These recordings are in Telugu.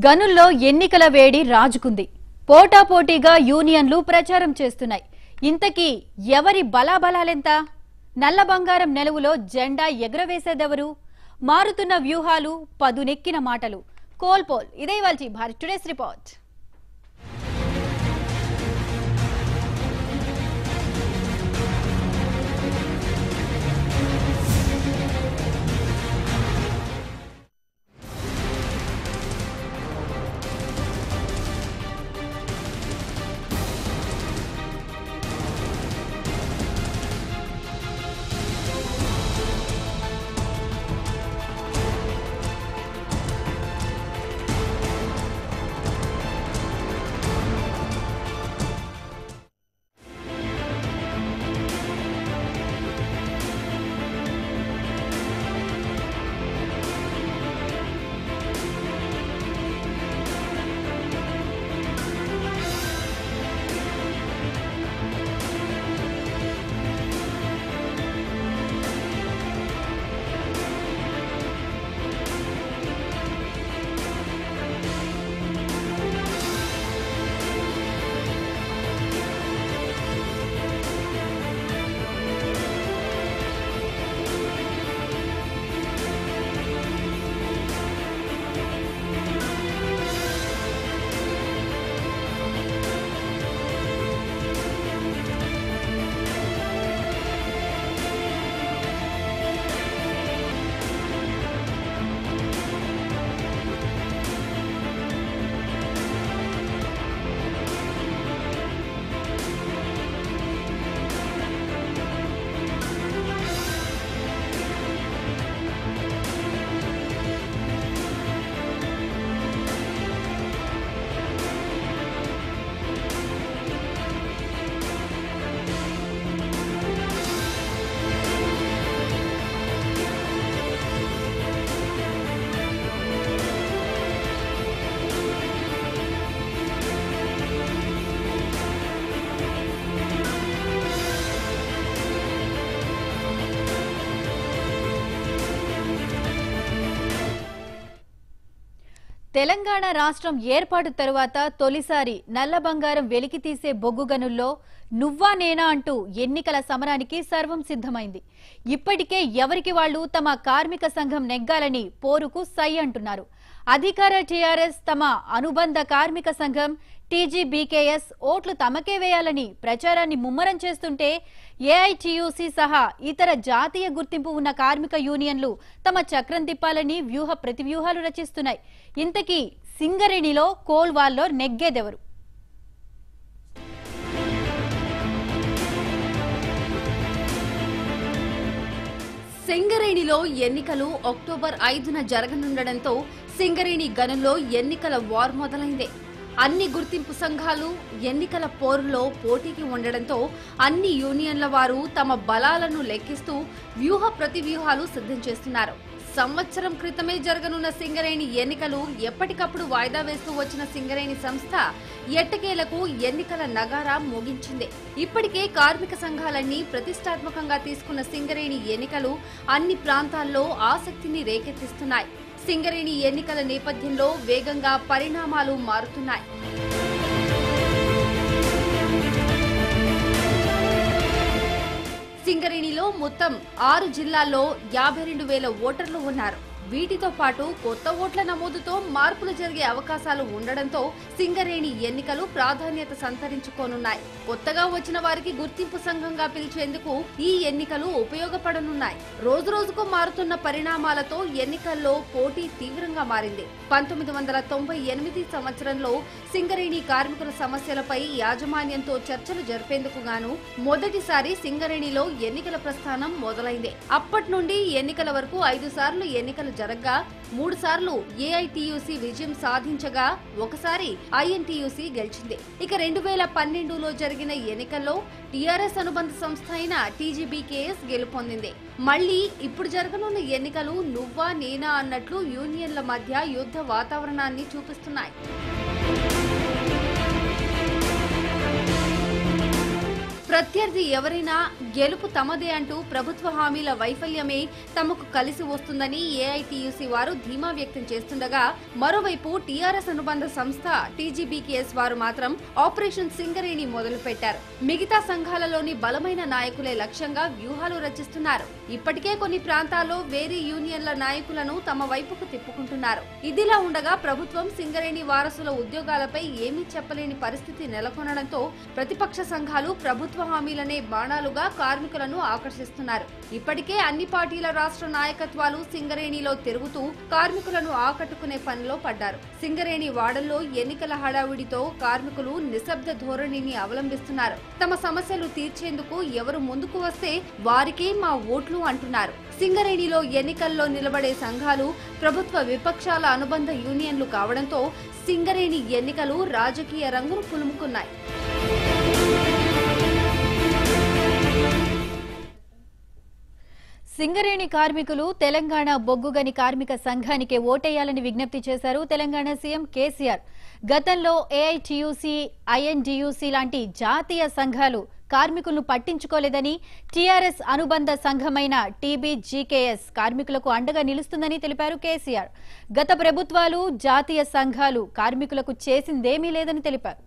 గనుల్లో ఎన్నికల వేడి రాజుకుంది పోటాపోటీగా యూనియన్లు ప్రచారం చేస్తున్నాయి ఇంతకీ ఎవరి బలాబలాలెంత నల్ల బంగారం నెలవులో జెండా ఎగురవేసేదెవరు మారుతున్న వ్యూహాలు పదునెక్కిన మాటలు కోల్పోల్ ఇదే ఇవాల్టి భారత్ టుడేస్ రిపోర్ట్ తెలంగాణ రాష్ట్రం ఏర్పాటు తరువాత తొలిసారి నల్ల బంగారం వెలికి తీసే బొగ్గు గనుల్లో నువ్వా నేనా అంటూ ఎన్నికల సమరానికి సర్వం సిద్ధమైంది ఇప్పటికే ఎవరికి వాళ్ళు తమ కార్మిక సంఘం నెగ్గాలని పోరుకు సై అంటున్నారు అధికార టీఆర్ఎస్ తమ అనుబంధ కార్మిక సంఘం టీజీబీకేఎస్ ఓట్లు తమకే వేయాలని ప్రచారాన్ని ముమ్మరం చేస్తుంటే ఏఐటియుసి సహా ఇతర జాతీయ గుర్తింపు ఉన్న కార్మిక యూనియన్లు తమ చక్రం తిప్పాలని వ్యూహ ప్రతివ్యూహాలు రచిస్తున్నాయి ఇంతకీ సింగరేణిలో కోల్వాల్లో నెగ్గేదెవరు సింగరేణిలో ఎన్నికలు అక్టోబర్ ఐదున జరగనుండడంతో సింగరేణి గనుల్లో ఎన్నికల వార్ మొదలైంది అన్ని గుర్తింపు సంఘాలు ఎన్నికల పోరులో పోటీకి ఉండడంతో అన్ని యూనియన్ల వారు తమ బలాలను లెక్కిస్తూ వ్యూహ ప్రతివ్యూహాలు సిద్ధం చేస్తున్నారు సంవత్సరం క్రితమే జరగనున్న సింగరేణి ఎన్నికలు ఎప్పటికప్పుడు వాయిదా వేస్తూ వచ్చిన సింగరేణి సంస్థ ఎట్టకేలకు ఎన్నికల నగారా మోగించింది ఇప్పటికే కార్మిక సంఘాలన్నీ ప్రతిష్టాత్మకంగా తీసుకున్న సింగరేణి ఎన్నికలు అన్ని ప్రాంతాల్లో ఆసక్తిని రేకెత్తిస్తున్నాయి సింగరేణి ఎన్నికల నేపథ్యంలో వేగంగా పరిణామాలు మారుతున్నాయి సింగరేణిలో మొత్తం ఆరు జిల్లాల్లో యాభై రెండు వేల ఓటర్లు ఉన్నారు వీటితో పాటు కొత్త ఓట్ల నమోదుతో మార్పులు జరిగే అవకాశాలు ఉండడంతో సింగరేణి ఎన్నికలు ప్రాధాన్యత సంతరించుకోనున్నాయి కొత్తగా వచ్చిన వారికి గుర్తింపు సంఘంగా పిలిచేందుకు ఈ ఎన్నికలు ఉపయోగపడనున్నాయి రోజు రోజుకు మారుతున్న పరిణామాలతో ఎన్నికల్లో పోటీ తీవ్రంగా మారింది పంతొమ్మిది వందల తొంభై ఎనిమిది సంవత్సరంలో సింగరేణి కార్మికుల సమస్యలపై యాజమాన్యంతో చర్చలు జరిపేందుకు గాను మొదటిసారి సింగరేణిలో ఎన్నికల ప్రస్థానం మొదలైంది అప్పటి నుండి ఎన్నికల వరకు ఐదు సార్లు ఎన్నికలు జరగ్గా మూడు సార్లు ఏఐటియుసి విజయం సాధించగా ఒకసారి ఐఎన్టీయూసీ గెలిచింది ఇక రెండు వేల పన్నెండులో జరిగిన ఎన్నికల్లో టీఆర్ఎస్ అనుబంధ సంస్థ అయిన టీజీబీకేఎస్ గెలుపొందింది మళ్లీ ఇప్పుడు జరగనున్న ఎన్నికలు నువ్వా నేనా అన్నట్లు యూనియన్ల మధ్య యుద్ధ వాతావరణాన్ని చూపిస్తున్నాయి ప్రత్యర్థి ఎవరైనా గెలుపు తమదే అంటూ ప్రభుత్వ హామీల వైఫల్యమే తమకు కలిసి వస్తుందని ఏఐటియుసి వారు ధీమా వ్యక్తం చేస్తుండగా మరోవైపు టీఆర్ఎస్ అనుబంధ సంస్థ టీజీబీకేఎస్ వారు మాత్రం ఆపరేషన్ సింగరేణి మొదలుపెట్టారు మిగతా సంఘాలలోని బలమైన నాయకులే లక్ష్యంగా వ్యూహాలు రచిస్తున్నారు ఇప్పటికే కొన్ని ప్రాంతాల్లో వేరే యూనియన్ల నాయకులను తమ వైపుకు తిప్పుకుంటున్నారు ఇదిలా ఉండగా ప్రభుత్వం సింగరేణి వారసుల ఉద్యోగాలపై ఏమీ చెప్పలేని పరిస్థితి నెలకొనడంతో ప్రతిపక్ష సంఘాలు ప్రభుత్వ హామీలనే బాణాలుగా కార్మికులను ఆకర్షిస్తున్నారు ఇప్పటికే అన్ని పార్టీల రాష్ట్ర నాయకత్వాలు సింగరేణిలో తిరుగుతూ కార్మికులను ఆకట్టుకునే పనిలో పడ్డారు సింగరేణి వాడల్లో ఎన్నికల హడావిడితో కార్మికులు నిశ్శబ్ద ధోరణిని అవలంబిస్తున్నారు తమ సమస్యలు తీర్చేందుకు ఎవరు ముందుకు వస్తే వారికే మా ఓట్లు అంటున్నారు సింగరేణిలో ఎన్నికల్లో నిలబడే సంఘాలు ప్రభుత్వ విపక్షాల అనుబంధ యూనియన్లు కావడంతో సింగరేణి ఎన్నికలు రాజకీయ రంగును పులుముకున్నాయి సింగరేణి కార్మికులు తెలంగాణ బొగ్గుగని కార్మిక సంఘానికి ఓటేయాలని విజ్ఞప్తి చేశారు తెలంగాణ సీఎం కేసీఆర్ గతంలో ఏఐటియుసి ఐఎన్డియుసి లాంటి జాతీయ సంఘాలు కార్మికులను పట్టించుకోలేదని టీఆర్ఎస్ అనుబంధ సంఘమైన టీబీజీకేఎస్ కార్మికులకు అండగా నిలుస్తుందని తెలిపారు కేసీఆర్ గత ప్రభుత్వాలు జాతీయ సంఘాలు కార్మికులకు చేసిందేమీ లేదని తెలిపారు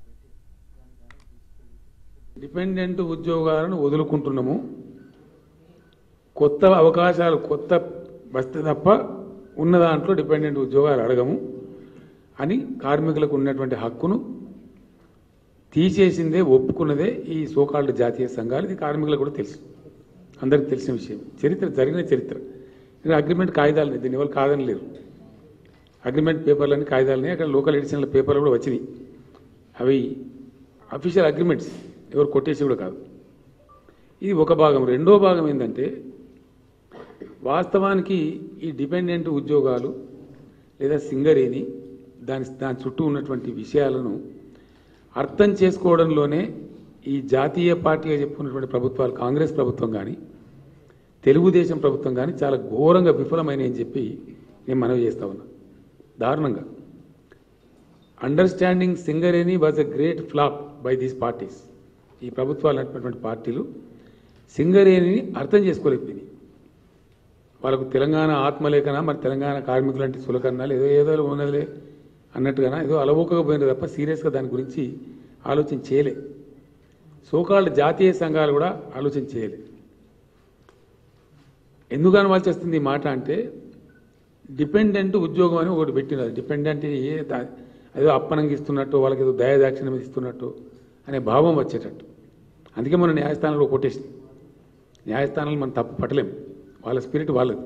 డిపెండెంట్ ఉద్యోగాలను వదులుకుంటున్నాము కొత్త అవకాశాలు కొత్త వస్తే తప్ప ఉన్న దాంట్లో డిపెండెంట్ ఉద్యోగాలు అడగము అని కార్మికులకు ఉన్నటువంటి హక్కును తీసేసిందే ఒప్పుకున్నదే ఈ సోకాల్డ్ జాతీయ సంఘాలు ఇది కార్మికులకు కూడా తెలుసు అందరికి తెలిసిన విషయం చరిత్ర జరిగిన చరిత్ర ఇది అగ్రిమెంట్ కాగితాలని దీని ఎవరు కాదని లేరు అగ్రిమెంట్ పేపర్లని కాగితాలని అక్కడ లోకల్ ఎడిషన్ల పేపర్లు కూడా వచ్చినాయి అవి అఫీషియల్ అగ్రిమెంట్స్ ఎవరు కొట్టేసి కూడా కాదు ఇది ఒక భాగం రెండో భాగం ఏంటంటే వాస్తవానికి ఈ డిపెండెంట్ ఉద్యోగాలు లేదా సింగరేణి దాని దాని చుట్టూ ఉన్నటువంటి విషయాలను అర్థం చేసుకోవడంలోనే ఈ జాతీయ పార్టీగా చెప్పుకున్నటువంటి ప్రభుత్వాలు కాంగ్రెస్ ప్రభుత్వం కానీ తెలుగుదేశం ప్రభుత్వం కానీ చాలా ఘోరంగా విఫలమైనవి అని చెప్పి నేను మనవి చేస్తా ఉన్నా దారుణంగా understanding Singareni was a great flop by these parties ఈ ప్రభుత్వాలు నడిపినటువంటి పార్టీలు సింగరేణిని అర్థం చేసుకోలేకపోయింది వాళ్ళకు తెలంగాణ ఆత్మలేఖన మరి తెలంగాణ కార్మికులు అంటే సులకన్నా ఏదో ఏదో ఉన్నదిలే అన్నట్టుగానా ఏదో అలవోకపోయినది తప్ప సీరియస్గా దాని గురించి ఆలోచన చేయలే సోకాళ్ళ జాతీయ సంఘాలు కూడా ఆలోచన చేయలే ఎందుకు అనవలసి వస్తుంది ఈ మాట అంటే డిపెండెంట్ ఉద్యోగం అని ఒకటి పెట్టినది డిపెండెంట్ ఏ దా- ఏదో అప్పనంగా ఇస్తున్నట్టు వాళ్ళకి ఏదో దయాదాక్షిణ్యం ఇస్తున్నట్టు అనే భావం వచ్చేటట్టు అందుకే మన న్యాయస్థానంలో కొట్టేసింది న్యాయస్థానాలు మనం తప్పు పట్టలేం వాళ్ళ స్పిరిట్ వాళ్ళది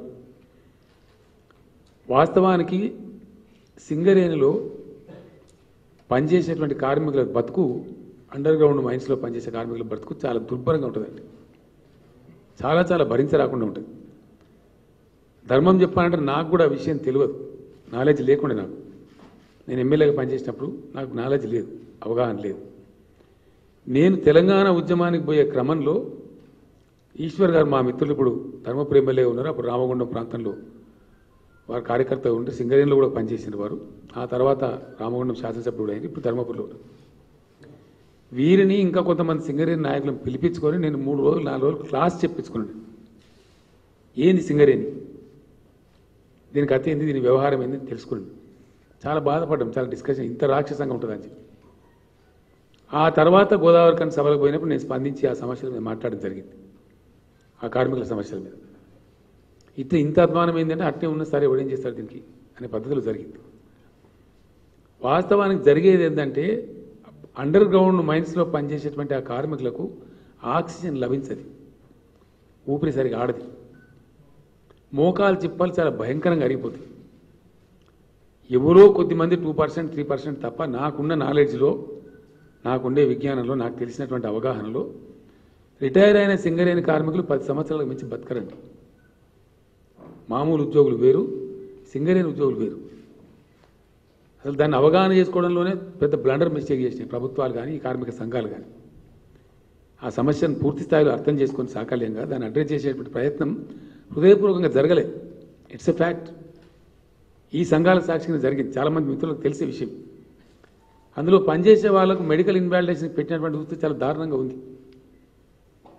వాస్తవానికి సింగరేణిలో పనిచేసేటువంటి కార్మికుల బతుకు అండర్ గ్రౌండ్ మైన్స్లో పనిచేసే కార్మికుల బతుకు చాలా దుర్భరంగా ఉంటుందండి చాలా చాలా భరించరాకుండా ఉంటుంది ధర్మం చెప్పాలంటే నాకు కూడా ఆ విషయం తెలియదు నాలెడ్జ్ లేకుండా నాకు నేను ఎమ్మెల్యేగా పనిచేసినప్పుడు నాకు నాలెడ్జ్ లేదు అవగాహన లేదు నేను తెలంగాణ ఉద్యమానికి పోయే క్రమంలో ఈశ్వర్ గారు మా మిత్రులు ఇప్పుడు ధర్మపురి ఎమ్మెల్యే ఉన్నారు అప్పుడు రామగుండం ప్రాంతంలో వారు కార్యకర్త ఉంటే సింగరేణిలో కూడా పనిచేసిన వారు ఆ తర్వాత రామగుండం శాసనసభ్యుడు అయింది ఇప్పుడు ధర్మపురిలో ఉన్నారు వీరిని ఇంకా కొంతమంది సింగరేణి నాయకులను పిలిపించుకొని నేను మూడు రోజులు నాలుగు రోజులు క్లాస్ చెప్పించుకున్నాను ఏంది సింగరేణి దీనికి అర్థం ఏంది దీని వ్యవహారం ఏంది అని తెలుసుకున్నాను చాలా బాధపడ్డాం చాలా డిస్కషన్ ఇంత రాక్షసంగా ఉంటుందని చెప్పి ఆ తర్వాత గోదావరి కని సభలకు పోయినప్పుడు నేను స్పందించి ఆ సమస్యల మీద మాట్లాడడం జరిగింది ఆ కార్మికుల సమస్యల మీద ఇంత ఇంత అధ్వానం ఏంటంటే అట్నే ఉన్న సరే ఎవడేం చేస్తాడు దీనికి అనే పద్ధతిలో జరిగింది వాస్తవానికి జరిగేది ఏంటంటే అండర్ గ్రౌండ్ మైన్స్లో పనిచేసేటువంటి ఆ కార్మికులకు ఆక్సిజన్ లభించదు ఊపిరి సరిగా ఆడది మోకాలు చిప్పలు చాలా భయంకరంగా అరిగిపోతాయి ఎవరో కొద్దిమంది టూ పర్సెంట్ త్రీ పర్సెంట్ తప్ప నాకున్న నాలెడ్జ్లో నాకుండే విజ్ఞానంలో నాకు తెలిసినటువంటి అవగాహనలో రిటైర్ అయిన సింగరేణి కార్మికులు పది సంవత్సరాలకు మించి బతకరండి మామూలు ఉద్యోగులు వేరు సింగరేణి ఉద్యోగులు వేరు అసలు దాన్ని అవగాహన చేసుకోవడంలోనే పెద్ద బ్లండర్ మిస్టేక్ చేసినాయి ప్రభుత్వాలు కానీ ఈ కార్మిక సంఘాలు కానీ ఆ సమస్యను పూర్తి స్థాయిలో అర్థం చేసుకొని సాకల్యంగా దాన్ని అడ్రస్ చేసేటువంటి ప్రయత్నం హృదయపూర్వకంగా జరగలే ఇట్స్ ఎ ఫ్యాక్ట్ ఈ సంఘాల సాక్షిగా జరిగింది చాలామంది మిత్రులకు తెలిసే విషయం అందులో పనిచేసే వాళ్ళకు మెడికల్ ఇన్వాలిడేషన్ పెట్టినటువంటి వృత్తి చాలా దారుణంగా ఉంది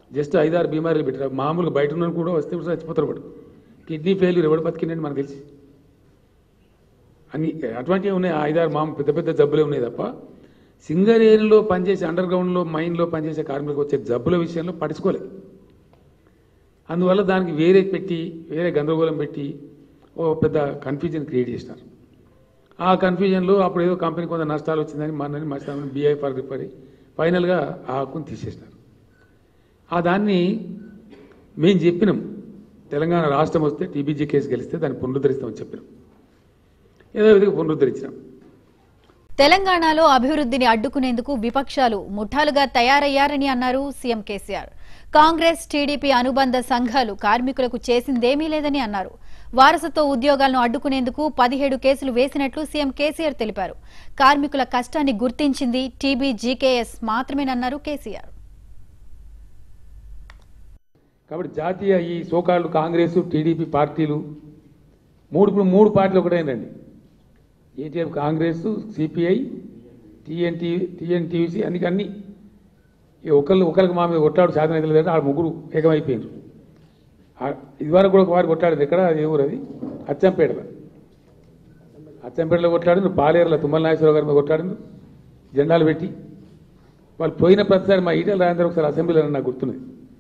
జస్ట్ ఐదారు బీమారీలు పెట్టారు మామూలుగా బయట ఉన్న కూడా వస్తే కూడా చచ్చిపోతారు వాడు కిడ్నీ ఫెయిల్యూర్ ఎవడు బతికిందండి మనకు తెలిసి అన్ని అటువంటివి ఉన్నాయి ఐదారు మామ పెద్ద పెద్ద జబ్బులే ఉన్నాయి తప్ప సింగరేణిలో పనిచేసే అండర్ గ్రౌండ్లో మైన్లో పనిచేసే కార్మికులకు వచ్చే జబ్బుల విషయంలో పట్టించుకోలేదు అందువల్ల దానికి వేరే పెట్టి వేరే గందరగోళం పెట్టి ఓ పెద్ద కన్ఫ్యూజన్ క్రియేట్ చేసినారు ఆ కన్ఫ్యూజన్లో అప్పుడు ఏదో కంపెనీ కొంత నష్టాలు వచ్చిందని మనని మర్చిపోయి బీఐ ఫర్ రిపరీ ఫైనల్గా ఆ హక్కును తీసేసినారు ఆ దాన్ని మేము చెప్పినాం తెలంగాణ రాష్ట్రం వస్తే టీబీజీ కేసు గెలిస్తే దాన్ని పునరుద్ధరిస్తామని చెప్పినాం ఏదో విధంగా పునరుద్ధరించినాం తెలంగాణలో అభివృద్ధిని అడ్డుకునేందుకు విపక్షాలు ముఠాలుగా తయారయ్యారని అన్నారు సీఎం కేసీఆర్ కాంగ్రెస్ టీడీపీ అనుబంధ సంఘాలు కార్మికులకు చేసిందేమీ లేదని అన్నారు వారసత్వ ఉద్యోగాలను అడ్డుకునేందుకు పదిహేడు కేసులు వేసినట్లు సీఎం కేసీఆర్ తెలిపారు కార్మికుల కష్టాన్ని గుర్తించింది టీబీ జీకేఎస్ మాత్రమేనన్నారు కేసీఆర్ కాబట్టి జాతీయ ఈ సోకాళ్ళు కాంగ్రెస్ టీడీపీ పార్టీలు మూడు ఇప్పుడు మూడు పార్టీలు ఒకటేనండి ATF Congress CPI TNT TNTUC అన్ని అన్ని ఇక ఒకళ్ళు ఒకరికి మా మీద కొట్లాడు సాధన అయితే లేదంటే ఆ ముగ్గురు ఏకమైపోయినారు ఆ- ఇదివరకు కూడా ఒక వారు కొట్లాడింది ఎక్కడ అది ఏ ఊరు అది అచ్చంపేటలో అచ్చంపేటలో కొట్లాడింది పాలేరులో తుమ్మల నాగేశ్వరరావు గారి మీద కొట్లాడింది జెండాలు పెట్టి వాళ్ళు పోయిన ప్రతిసారి మా ఈటల రాజేంద్ర ఒకసారి అసెంబ్లీలో నాకు గుర్తున్నది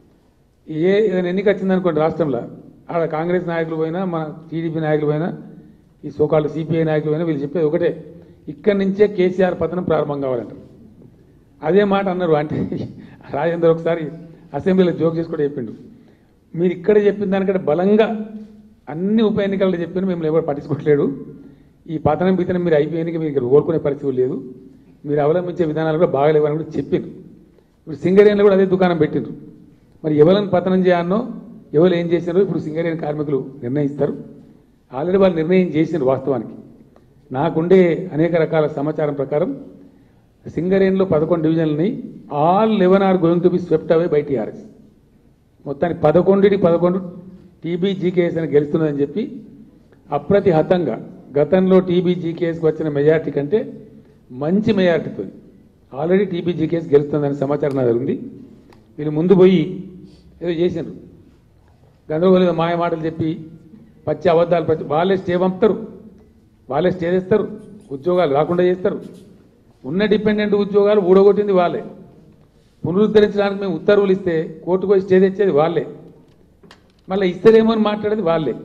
ఏ ఏదైనా ఎన్నిక వచ్చిందనుకోండి రాష్ట్రంలో ఆడ కాంగ్రెస్ నాయకులు పోయినా మన టీడీపీ నాయకులు పోయినా ఈ సోకాళ్ళు సిపిఐ నాయకులు పోయినా వీళ్ళు చెప్పేది ఒకటే ఇక్కడి నుంచే కేసీఆర్ పతనం ప్రారంభం కావాలంటారు అదే మాట అన్నారు అంటే రాజేందర్ ఒకసారి అసెంబ్లీలో జోక్ చేసి కూడా చెప్పిండు మీరు ఇక్కడ చెప్పిన దానికంటే బలంగా అన్ని ఉప ఎన్నికల్లో చెప్పిన మిమ్మల్ని ఎవరు పట్టించుకోవట్లేడు ఈ పతనం బితనం మీరు అయిపోయానికి మీరు ఇక్కడ కోరుకునే పరిస్థితి లేదు మీరు అవలంబించే విధానాలు కూడా బాగలేవు అని కూడా చెప్పిండ్రు ఇప్పుడు సింగరేణిలో కూడా అదే దుకాణం పెట్టిండ్రు మరి ఎవరిని పతనం చేయాలనో ఎవరు ఏం చేసినారో ఇప్పుడు సింగరేణి కార్మికులు నిర్ణయిస్తారు ఆల్రెడీ వాళ్ళు నిర్ణయం చేసినారు వాస్తవానికి నాకుండే అనేక రకాల సమాచారం ప్రకారం సింగరేణిలో పదకొండు డివిజన్లని all eleven are going to be swept away by TRS మొత్తానికి పదకొండుటి పదకొండు టీబీ జీకేఎస్ అని గెలుస్తున్నదని చెప్పి అప్రతిహతంగా గతంలో టీబీ జీకేఎస్కి వచ్చిన మెజార్టీ కంటే మంచి మెజార్టీతో ఆల్రెడీ టీబీ జీకేఎస్ గెలుస్తుందని సమాచారం నా దగ్గర ఉంది వీళ్ళు ముందు పోయి ఏదో చేసినారు గందరగోళ మాయ మాటలు చెప్పి పచ్చి అబద్ధాలు పచ్చి వాళ్ళే స్టే పంపుతారు వాళ్ళే స్టే చేస్తారు ఉద్యోగాలు రాకుండా చేస్తారు ఉన్న డిపెండెంట్ ఉద్యోగాలు ఊడగొట్టింది వాళ్ళే పునరుద్ధరించడానికి మేము ఉత్తర్వులు ఇస్తే కోర్టుకు పోయి స్టే తెచ్చేది వాళ్ళే మళ్ళీ ఇస్తలేమో అని మాట్లాడేది వాళ్ళే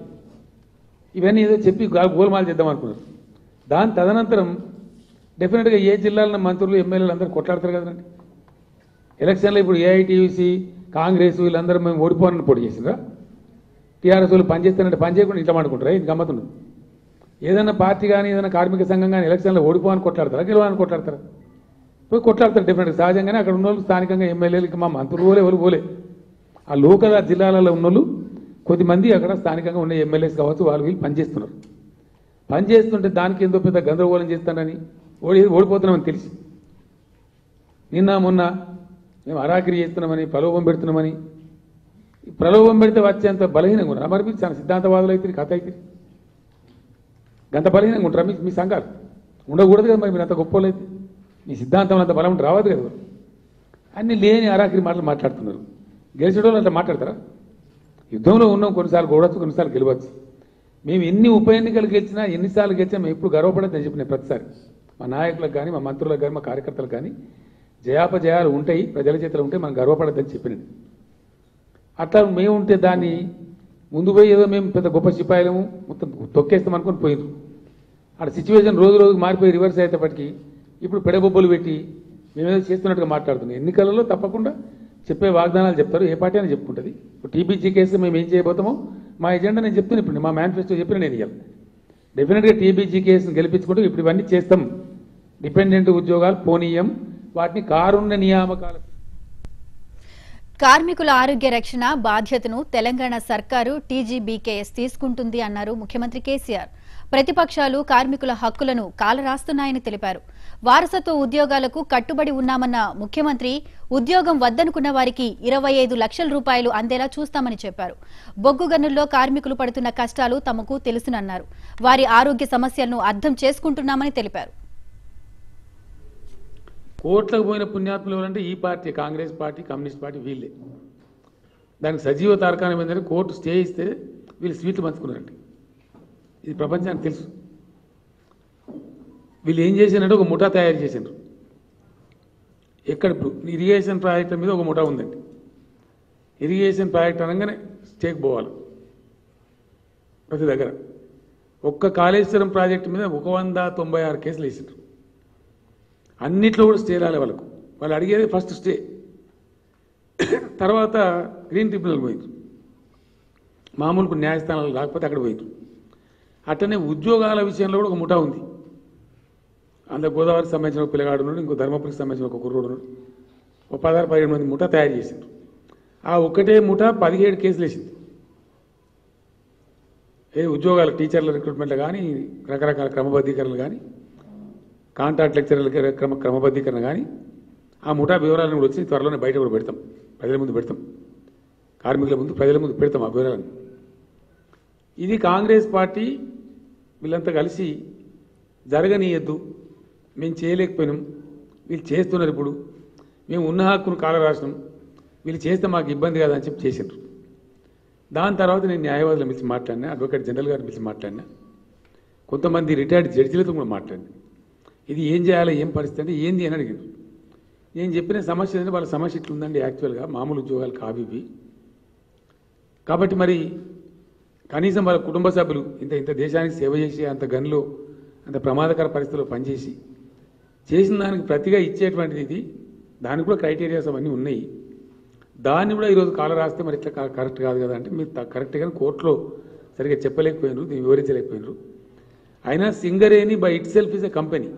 ఇవన్నీ ఏదో చెప్పి గా- గోల్మాల్ చేద్దాం అనుకున్నారు దాని తదనంతరం డెఫినెట్గా ఏ జిల్లాలో మంత్రులు ఎమ్మెల్యేలు అందరూ కొట్లాడతారు కదండి ఎలక్షన్లో ఇప్పుడు ఏఐటీయూసీ కాంగ్రెస్ వీళ్ళందరూ మేము ఓడిపోవాలని పోటీ చేసిండ్రా టీఆర్ఎస్ వాళ్ళు పనిచేస్తానంటే పని చేయకుండా ఇంట్లో మాడుకుంటారా ఇది గమ్మతున్నది ఏదైనా పార్టీ కానీ ఏదైనా కార్మిక సంఘం కానీ ఎలక్షన్లో ఓడిపోవాలని కొట్లాడతారా గెలవాలని కొట్లాడతారా పోయి కొట్లాడతారు డెఫినెట్గా సహజంగానే అక్కడ ఉన్న వాళ్ళు స్థానికంగా ఎమ్మెల్యేలకి మా మంత్రులు పోలే ఎవరు పోలే ఆ లోకల్ ఆ జిల్లాలలో ఉన్న వాళ్ళు కొద్దిమంది అక్కడ స్థానికంగా ఉన్న ఎమ్మెల్యేస్ కావచ్చు వాళ్ళు వీళ్ళు పనిచేస్తున్నారు పనిచేస్తుంటే దానికి ఎంతో పెద్ద గందరగోళం చేస్తానని ఓడి ఓడిపోతున్నామని తెలిసి నిన్న మొన్న మేము అరాకిరి చేస్తున్నామని ప్రలోభం పెడుతున్నామని ఈ ప్రలోభం పెడితే వచ్చేంత బలహీనంగా ఉన్నారు మరి మీరు చాలా సిద్ధాంతవాదులు అయితే కథ అయితే గంత బలహీనంగా ఉంటారా మీ మీ సంఘాలు ఉండకూడదు కదా మరి మీరు అంత గొప్ప అయితే మీ సిద్ధాంతం అంత బలం రావద్దు కదా అన్ని లేని అరాకిరి మాటలు మాట్లాడుతున్నారు గెలిచేటోళ్ళు అట్లా మాట్లాడతారా యుద్ధంలో ఉన్నాం కొన్నిసార్లు గొడవచ్చు కొన్నిసార్లు గెలవచ్చు మేము ఎన్ని ఉప ఎన్నికలు గెలిచినా ఎన్నిసార్లు గెలిచినా మేము ఎప్పుడు గర్వపడద్దు అని చెప్పిన ప్రతిసారి మా నాయకులకు కానీ మా మంత్రులకు కానీ మా కార్యకర్తలకు కానీ జయాపజయాలు ఉంటాయి ప్రజల చేతిలో ఉంటాయి మనం గర్వపడద్దని చెప్పినది అట్లా మేము ఉంటే దాన్ని ముందు పోయి ఏదో మేము పెద్ద గొప్ప సిపాయిలము మొత్తం తొక్కేస్తాం అనుకొని పోయిండ్రు అక్కడ సిచ్యువేషన్ రోజు రోజు మారిపోయి రివర్స్ అయ్యేటప్పటికి ఇప్పుడు పెడబొబ్బలు పెట్టి మేమేదో చేస్తున్నట్టుగా మాట్లాడుతున్నాం ఎన్నికలలో తప్పకుండా చెప్పే వాగ్దానాలు చెప్తారు ఏ పార్టీ అని చెప్పుకుంటుంది ఇప్పుడు టీబీజీ కేసు మేము ఏం చేయబోతామో మా ఎజెండా నేను చెప్తాను ఇప్పుడు మా మేనిఫెస్టో చెప్పిన నేను ఇవ్వాలి డెఫినెట్గా టీబీజీ కేసును గెలిపించుకుంటూ ఇప్పుడు ఇవన్నీ చేస్తాం డిపెండెంట్ ఉద్యోగాలు పోనీయం వాటిని కారుణ్య నియామకాల కార్మికుల ఆరోగ్య రక్షణ బాధ్యతను తెలంగాణ సర్కారు టీజీబీకేఎస్ తీసుకుంటుంది అన్నారు ముఖ్యమంత్రి కేసీఆర్ ప్రతిపక్షాలు కార్మికుల హక్కులను కాలరాస్తున్నాయని తెలిపారు వారసత్వ ఉద్యోగాలకు కట్టుబడి ఉన్నామన్న ముఖ్యమంత్రి ఉద్యోగం వద్దనుకున్న వారికి ఇరవై ఐదు లక్షల రూపాయలు అందేలా చూస్తామని చెప్పారు బొగ్గు గనుల్లో కార్మికులు పడుతున్న కష్టాలు తమకు తెలుసునన్నారు వారి ఆరోగ్య సమస్యలను అర్థం చేసుకుంటున్నామని తెలిపారు కోట్లకు పోయిన పుణ్యాత్ములు ఎవరంటే ఈ party Congress party communist party వీళ్ళే దానికి సజీవ తారకాణం ఏంటంటే కోర్టు స్టే ఇస్తే వీళ్ళు స్వీట్లు పంచుకున్నారండి ఇది ప్రపంచానికి తెలుసు వీళ్ళు ఏం చేసినట్టు ఒక ముఠా తయారు చేసిండ్రు ఎక్కడ ఇప్పుడు ఇరిగేషన్ ప్రాజెక్టుల మీద ఒక ముఠా ఉందండి ఇరిగేషన్ ప్రాజెక్ట్ అనగానే స్టేక్ పోవాలి ప్రతి దగ్గర ఒక్క కాళేశ్వరం ప్రాజెక్టు మీద ఒక వంద తొంభై ఆరు కేసులు వేసిండ్రు అన్నిట్లో కూడా స్టే రాలే వాళ్ళకు వాళ్ళు అడిగేది ఫస్ట్ స్టే తర్వాత గ్రీన్ ట్రిబ్యునల్ పోయిండ్రు మామూలు న్యాయస్థానాలు రాకపోతే అక్కడ పోయిండ్రు అట్లనే ఉద్యోగాల విషయంలో కూడా ఒక ముఠా ఉంది అందులో గోదావరికి సంబంధించిన ఒక పిల్లగాడు ఉన్నాడు ఇంకో ధర్మపురికి సంబంధించిన ఒక కుర్రోడు ఉన్నాడు ఒక పదహారు పదిహేడు మంది ముఠా తయారు చేసిండ్రు ఆ ఒక్కటే ముఠా పదిహేడు కేసులు వేసింది ఏ ఉద్యోగాలు టీచర్ల రిక్రూట్మెంట్లు కానీ రకరకాల క్రమబద్ధీకరణలు కానీ కాంట్రాక్ట్ లెక్చరర్ల క్రమ క్రమబద్ధీకరణ కానీ ఆ ముఠా వివరాలను కూడా వచ్చి త్వరలోనే బయట కూడా పెడతాం ప్రజల ముందు పెడతాం కార్మికుల ముందు ప్రజల ముందు పెడతాం ఆ వివరాలను ఇది కాంగ్రెస్ పార్టీ వీళ్ళంతా కలిసి జరగనీయద్దు మేము చేయలేకపోయినాం వీళ్ళు చేస్తున్నారు ఇప్పుడు మేము ఉన్న హక్కును కాల రాసినాం వీళ్ళు చేస్తే మాకు ఇబ్బంది కాదని చెప్పి చేసిండ్రు దాని తర్వాత నేను న్యాయవాదులను పిలిచి మాట్లాడినా అడ్వకేట్ జనరల్ గారిని పిలిచి మాట్లాడినా కొంతమంది రిటైర్డ్ జడ్జిలతో కూడా మాట్లాడినా ఇది ఏం చేయాలి ఏం పరిస్థితి అంటే ఏంది అని అడిగారు నేను చెప్పిన సమస్య ఏంటంటే వాళ్ళ సమస్య ఇట్లుందండి యాక్చువల్గా మామూలు ఉద్యోగాలు కావి ఇవి కాబట్టి మరి కనీసం వాళ్ళ కుటుంబ సభ్యులు ఇంత ఇంత దేశానికి సేవ చేసి అంత గనిలో అంత ప్రమాదకర పరిస్థితుల్లో పనిచేసి చేసిన దానికి ప్రతిగా ఇచ్చేటువంటిది ఇది దానికి కూడా క్రైటీరియాస్ అవన్నీ ఉన్నాయి దాన్ని కూడా ఈరోజు కాల రాస్తే మరి ఇట్లా కా- కరెక్ట్ కాదు కదా అంటే మీరు త- కరెక్ట్గా కోర్టులో సరిగ్గా చెప్పలేకపోయినారు దీన్ని వివరించలేకపోయినారు అయినా Singareni by itself is a company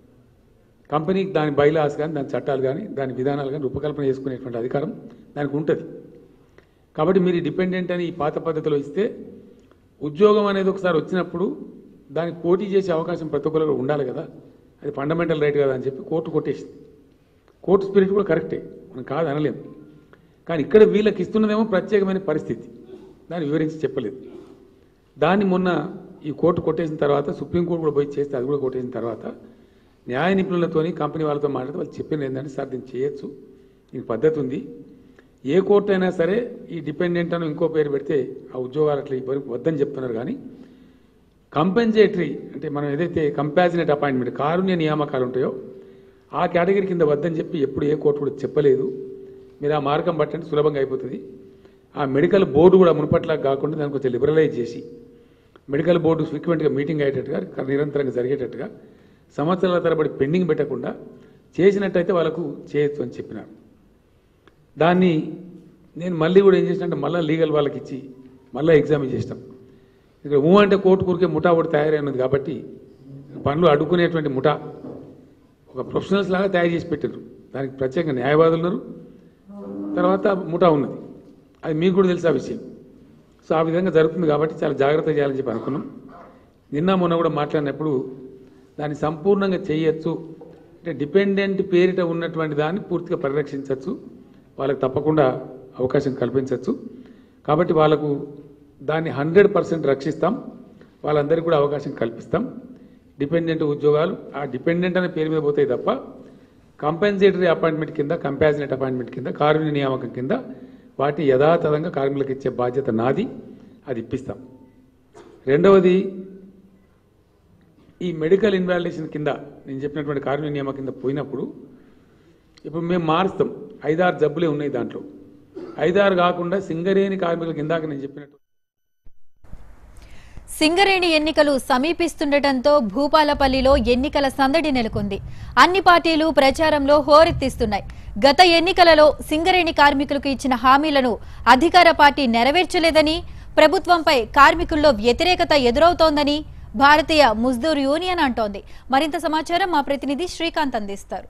కంపెనీకి దాని బైలాస్ కానీ దాని చట్టాలు కానీ దాని విధానాలు కానీ రూపకల్పన చేసుకునేటువంటి అధికారం దానికి ఉంటుంది కాబట్టి మీరు డిపెండెంట్ అని ఈ పాత పద్ధతిలో ఇస్తే ఉద్యోగం అనేది ఒకసారి వచ్చినప్పుడు దానికి పోటీ చేసే అవకాశం ప్రతి ఒక్కరు ఉండాలి కదా అది ఫండమెంటల్ రైట్ కదా అని చెప్పి కోర్టు కొట్టేసింది కోర్టు స్పిరిట్ కూడా కరెక్టే మనం కాదు అనలేము కానీ ఇక్కడ వీళ్ళకి ఇస్తున్నదేమో ప్రత్యేకమైన పరిస్థితి దాన్ని వివరించి చెప్పలేదు దాన్ని మొన్న ఈ కోర్టు కొట్టేసిన తర్వాత సుప్రీంకోర్టు కూడా పోయి చేస్తే అది కూడా కొట్టేసిన తర్వాత న్యాయ నిపుణులతోని కంపెనీ వాళ్ళతో మాట్లాడితే వాళ్ళు చెప్పింది ఏంటంటే సార్ దీన్ని చేయొచ్చు దీనికి పద్ధతి ఉంది ఏ కోర్టు అయినా సరే ఈ డిపెండెంట్ అని ఇంకో పేరు పెడితే ఆ ఉద్యోగాలు అట్లా ఇవ్వరు వద్దని చెప్తున్నారు కానీ కంపెన్సేటరీ అంటే మనం ఏదైతే కంపాజినేట్ అపాయింట్మెంట్ కారుణ్య నియామకాలు ఉంటాయో ఆ కేటగిరీ కింద వద్దని చెప్పి ఎప్పుడు ఏ కోర్టు కూడా చెప్పలేదు మీరు ఆ మార్గం పట్టండి సులభంగా అయిపోతుంది ఆ మెడికల్ బోర్డు కూడా మునుపట్లా కాకుండా దాన్ని కొంచెం లిబరలైజ్ చేసి మెడికల్ బోర్డు ఫ్రీక్వెంట్గా మీటింగ్ అయ్యేటట్టుగా నిరంతరంగా జరిగేటట్టుగా సంవత్సరాల తరబడి పెండింగ్ పెట్టకుండా చేసినట్టయితే వాళ్ళకు చేయొచ్చు అని చెప్పినారు దాన్ని నేను మళ్ళీ కూడా ఏం చేసిన అంటే మళ్ళీ లీగల్ వాళ్ళకి ఇచ్చి మళ్ళీ ఎగ్జామ్ చేసినాం ఇక్కడ ఊ అంటే కోర్టు కూరికే ముఠా ఒకటి తయారైనది కాబట్టి పనులు అడ్డుకునేటువంటి ముఠా ఒక ప్రొఫెషనల్స్ లాగా తయారు చేసి పెట్టారు దానికి ప్రత్యేక న్యాయవాదులు ఉన్నారు తర్వాత ముఠా ఉన్నది అది మీకు కూడా తెలుసు ఆ విషయం సో ఆ విధంగా జరుగుతుంది కాబట్టి చాలా జాగ్రత్త చేయాలని చెప్పి అనుకున్నాం నిన్న మొన్న కూడా మాట్లాడినప్పుడు దాన్ని సంపూర్ణంగా చేయొచ్చు అంటే డిపెండెంట్ పేరిట ఉన్నటువంటి దాన్ని పూర్తిగా పరిరక్షించవచ్చు వాళ్ళకి తప్పకుండా అవకాశం కల్పించవచ్చు కాబట్టి వాళ్ళకు దాన్ని హండ్రెడ్ పర్సెంట్ రక్షిస్తాం వాళ్ళందరికీ కూడా అవకాశం కల్పిస్తాం డిపెండెంట్ ఉద్యోగాలు ఆ డిపెండెంట్ అనే పేరు మీద పోతాయి తప్ప కంపెన్సేటరీ అపాయింట్మెంట్ కింద కంపాజినేట్ అపాయింట్మెంట్ కింద కార్మిక నియామకం కింద వాటి యథాతథంగా కార్మికులకు ఇచ్చే బాధ్యత నాది అది ఇప్పిస్తాం రెండవది ఈ మెడికల్ ఇన్వాలిడేషన్ కింద నేను చెప్పినటువంటి కార్మిక నియామకం కింద పోయినప్పుడు ఇప్పుడు మేము మారుస్తాం ఐదారు జబ్బులే ఉన్నాయి దాంట్లో ఐదారు కాకుండా సింగరేణి కార్మికులకు ఇందాక నేను చెప్పినట్టు సింగరేణి ఎన్నికలు సమీపిస్తుండటంతో భూపాలపల్లిలో ఎన్నికల సందడి నెలకొంది అన్ని పార్టీలు ప్రచారంలో హోరెత్తిస్తున్నాయి గత ఎన్నికలలో సింగరేణి కార్మికులకు ఇచ్చిన హామీలను అధికార పార్టీ నెరవేర్చలేదని ప్రభుత్వంపై కార్మికుల్లో వ్యతిరేకత ఎదురవుతోందని భారతీయ ముజ్దూర్ యూనియన్ అంటోంది మరింత సమాచారం మా ప్రతినిధి శ్రీకాంత్ అందిస్తారు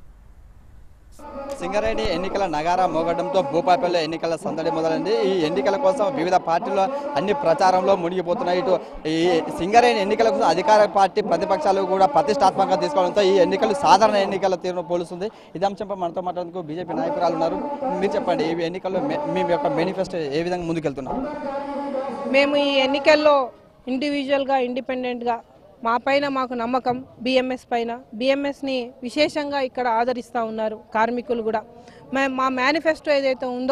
సింగరేణి ఎన్నికల నగారా మోగడంతో భూపాపల్లి ఎన్నికల సందడి మొదలైంది ఈ ఎన్నికల కోసం వివిధ పార్టీలు అన్ని ప్రచారంలో మునిగిపోతున్నాయి ఇటు ఈ సింగరేణి ఎన్నికల కోసం అధికార పార్టీ ప్రతిపక్షాలు కూడా ప్రతిష్టాత్మకంగా తీసుకోవడంతో ఈ ఎన్నికలు సాధారణ ఎన్నికల తీరును పోలుస్తుంది ఇదే అంశంపై మనతో మాట్లాడేందుకు బీజేపీ నాయకురాలు ఉన్నారు మీరు చెప్పండి ఈ ఎన్నికల్లో మే- మీ యొక్క మేనిఫెస్టో ఏ విధంగా ముందుకెళ్తున్నారు మేము ఈ ఎన్నికల్లో ఇండివిజువల్గా ఇండిపెండెంట్గా మా పైన మాకు నమ్మకం బిఎంఎస్ పైన బిఎంఎస్ని విశేషంగా ఇక్కడ ఆదరిస్తూ ఉన్నారు కార్మికులు కూడా మే మా మేనిఫెస్టో ఏదైతే ఉందో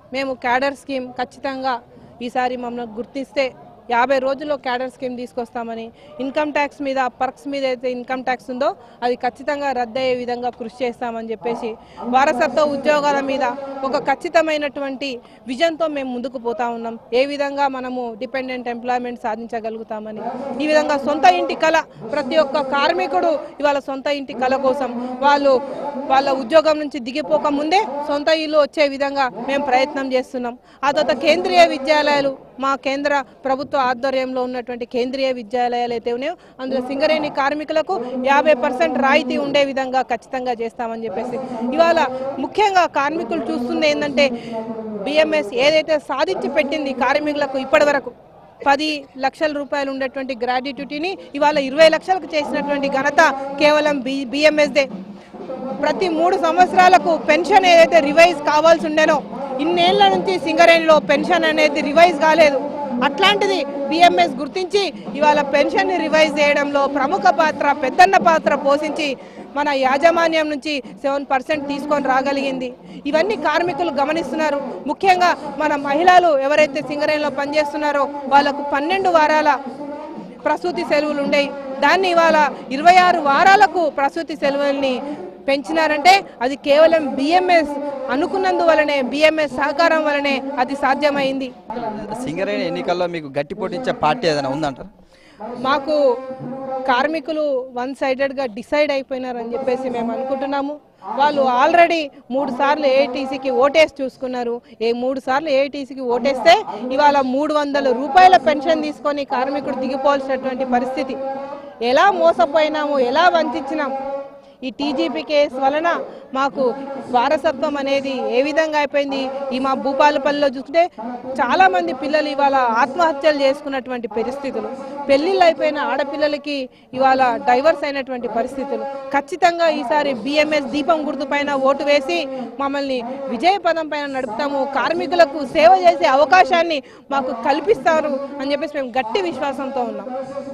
మేము క్యాడర్ స్కీమ్ ఖచ్చితంగా ఈసారి మమ్మల్ని గుర్తిస్తే యాభై రోజుల్లో క్యాడర్ స్కీమ్ తీసుకొస్తామని ఇన్కమ్ ట్యాక్స్ మీద పర్క్స్ మీద అయితే ఇన్కమ్ ట్యాక్స్ ఉందో అది ఖచ్చితంగా రద్దయ్యే విధంగా కృషి చేస్తామని చెప్పేసి వారసత్వ ఉద్యోగాల మీద ఒక ఖచ్చితమైనటువంటి విజన్తో మేము ముందుకు పోతా ఉన్నాం ఏ విధంగా మనము డిపెండెంట్ ఎంప్లాయ్మెంట్ సాధించగలుగుతామని ఈ విధంగా సొంత ఇంటి కళ ప్రతి ఒక్క కార్మికుడు ఇవాళ సొంత ఇంటి కళ కోసం వాళ్ళు వాళ్ళ ఉద్యోగం నుంచి దిగిపోక ముందే సొంత ఇల్లు వచ్చే విధంగా మేము ప్రయత్నం చేస్తున్నాం ఆ తర్వాత కేంద్రీయ విద్యాలయాలు మా కేంద్ర ప్రభుత్వ ఆధ్వర్యంలో ఉన్నటువంటి కేంద్రీయ విద్యాలయాలు అయితే ఉన్నాయో అందులో సింగరేణి కార్మికులకు యాభై పర్సెంట్ రాయితీ ఉండే విధంగా ఖచ్చితంగా చేస్తామని చెప్పేసి ఇవాళ ముఖ్యంగా కార్మికులు చూస్తుంది ఏంటంటే బిఎంఎస్ ఏదైతే సాధించి పెట్టింది కార్మికులకు ఇప్పటి వరకు పది లక్షల రూపాయలు ఉండేటువంటి గ్రాడ్యుటీని ఇవాళ ఇరవై లక్షలకు చేసినటువంటి ఘనత కేవలం బి బిఎంఎస్దే ప్రతి మూడు సంవత్సరాలకు పెన్షన్ ఏదైతే రివైజ్ కావాల్సి ఉండేనో ఇన్నేళ్ల నుంచి సింగరేణిలో పెన్షన్ అనేది రివైజ్ కాలేదు అట్లాంటిది బిఎంఎస్ గుర్తించి ఇవాళ పెన్షన్ రివైజ్ చేయడంలో ప్రముఖ పాత్ర పెద్దన్న పాత్ర పోషించి మన యాజమాన్యం నుంచి సెవెన్ పర్సెంట్ తీసుకొని రాగలిగింది ఇవన్నీ కార్మికులు గమనిస్తున్నారు ముఖ్యంగా మన మహిళలు ఎవరైతే సింగరేణిలో పనిచేస్తున్నారో వాళ్ళకు పన్నెండు వారాల ప్రసూతి సెలవులు ఉండేవి దాన్ని ఇవాళ ఇరవై ఆరు వారాలకు ప్రసూతి సెలవుల్ని పెంచినారంటే అది కేవలం బిఎంఎస్ అనుకున్నందువలనే బిఎంఎస్ సహకారం వలనే అది సాధ్యమైంది సింగరేణి ఎన్నికల్లో మీకు గట్టి పోటీచ్చే పార్టీ ఏదైనా ఉందంటారు మాకు కార్మికులు వన్ సైడెడ్గా డిసైడ్ అయిపోయినారని చెప్పేసి మేము అనుకుంటున్నాము వాళ్ళు ఆల్రెడీ మూడు సార్లు ఏఐటీసీకి ఓటేసి చూసుకున్నారు ఏ మూడు సార్లు ఏఐటీసీకి ఓటేస్తే ఇవాళ మూడు వందల రూపాయల పెన్షన్ తీసుకొని కార్మికుడు దిగిపోవాల్సినటువంటి పరిస్థితి ఎలా మోసపోయినాము ఎలా వంచినాం ఈ టీజీపీ కేసు వలన మాకు వారసత్వం అనేది ఏ విధంగా అయిపోయింది ఈ మా భూపాలపల్లిలో చూస్తే చాలా మంది పిల్లలు ఇవాళ ఆత్మహత్యలు చేసుకున్నటువంటి పరిస్థితులు పెళ్లిళ్ళు అయిపోయిన ఆడపిల్లలకి ఇవాళ డైవర్స్ అయినటువంటి పరిస్థితులు ఖచ్చితంగా ఈసారి బిఎంఎస్ దీపం గుర్తు పైన ఓటు వేసి మమ్మల్ని విజయ పదం పైన నడుపుతాము కార్మికులకు సేవ చేసే అవకాశాన్ని మాకు కల్పిస్తారు అని చెప్పేసి మేము గట్టి విశ్వాసంతో ఉన్నాం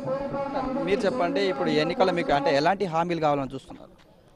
మీరు చెప్పండి ఇప్పుడు ఈ ఎన్నికల్లో మీకు అంటే ఎలాంటి హామీలు కావాలని చూస్తున్నారు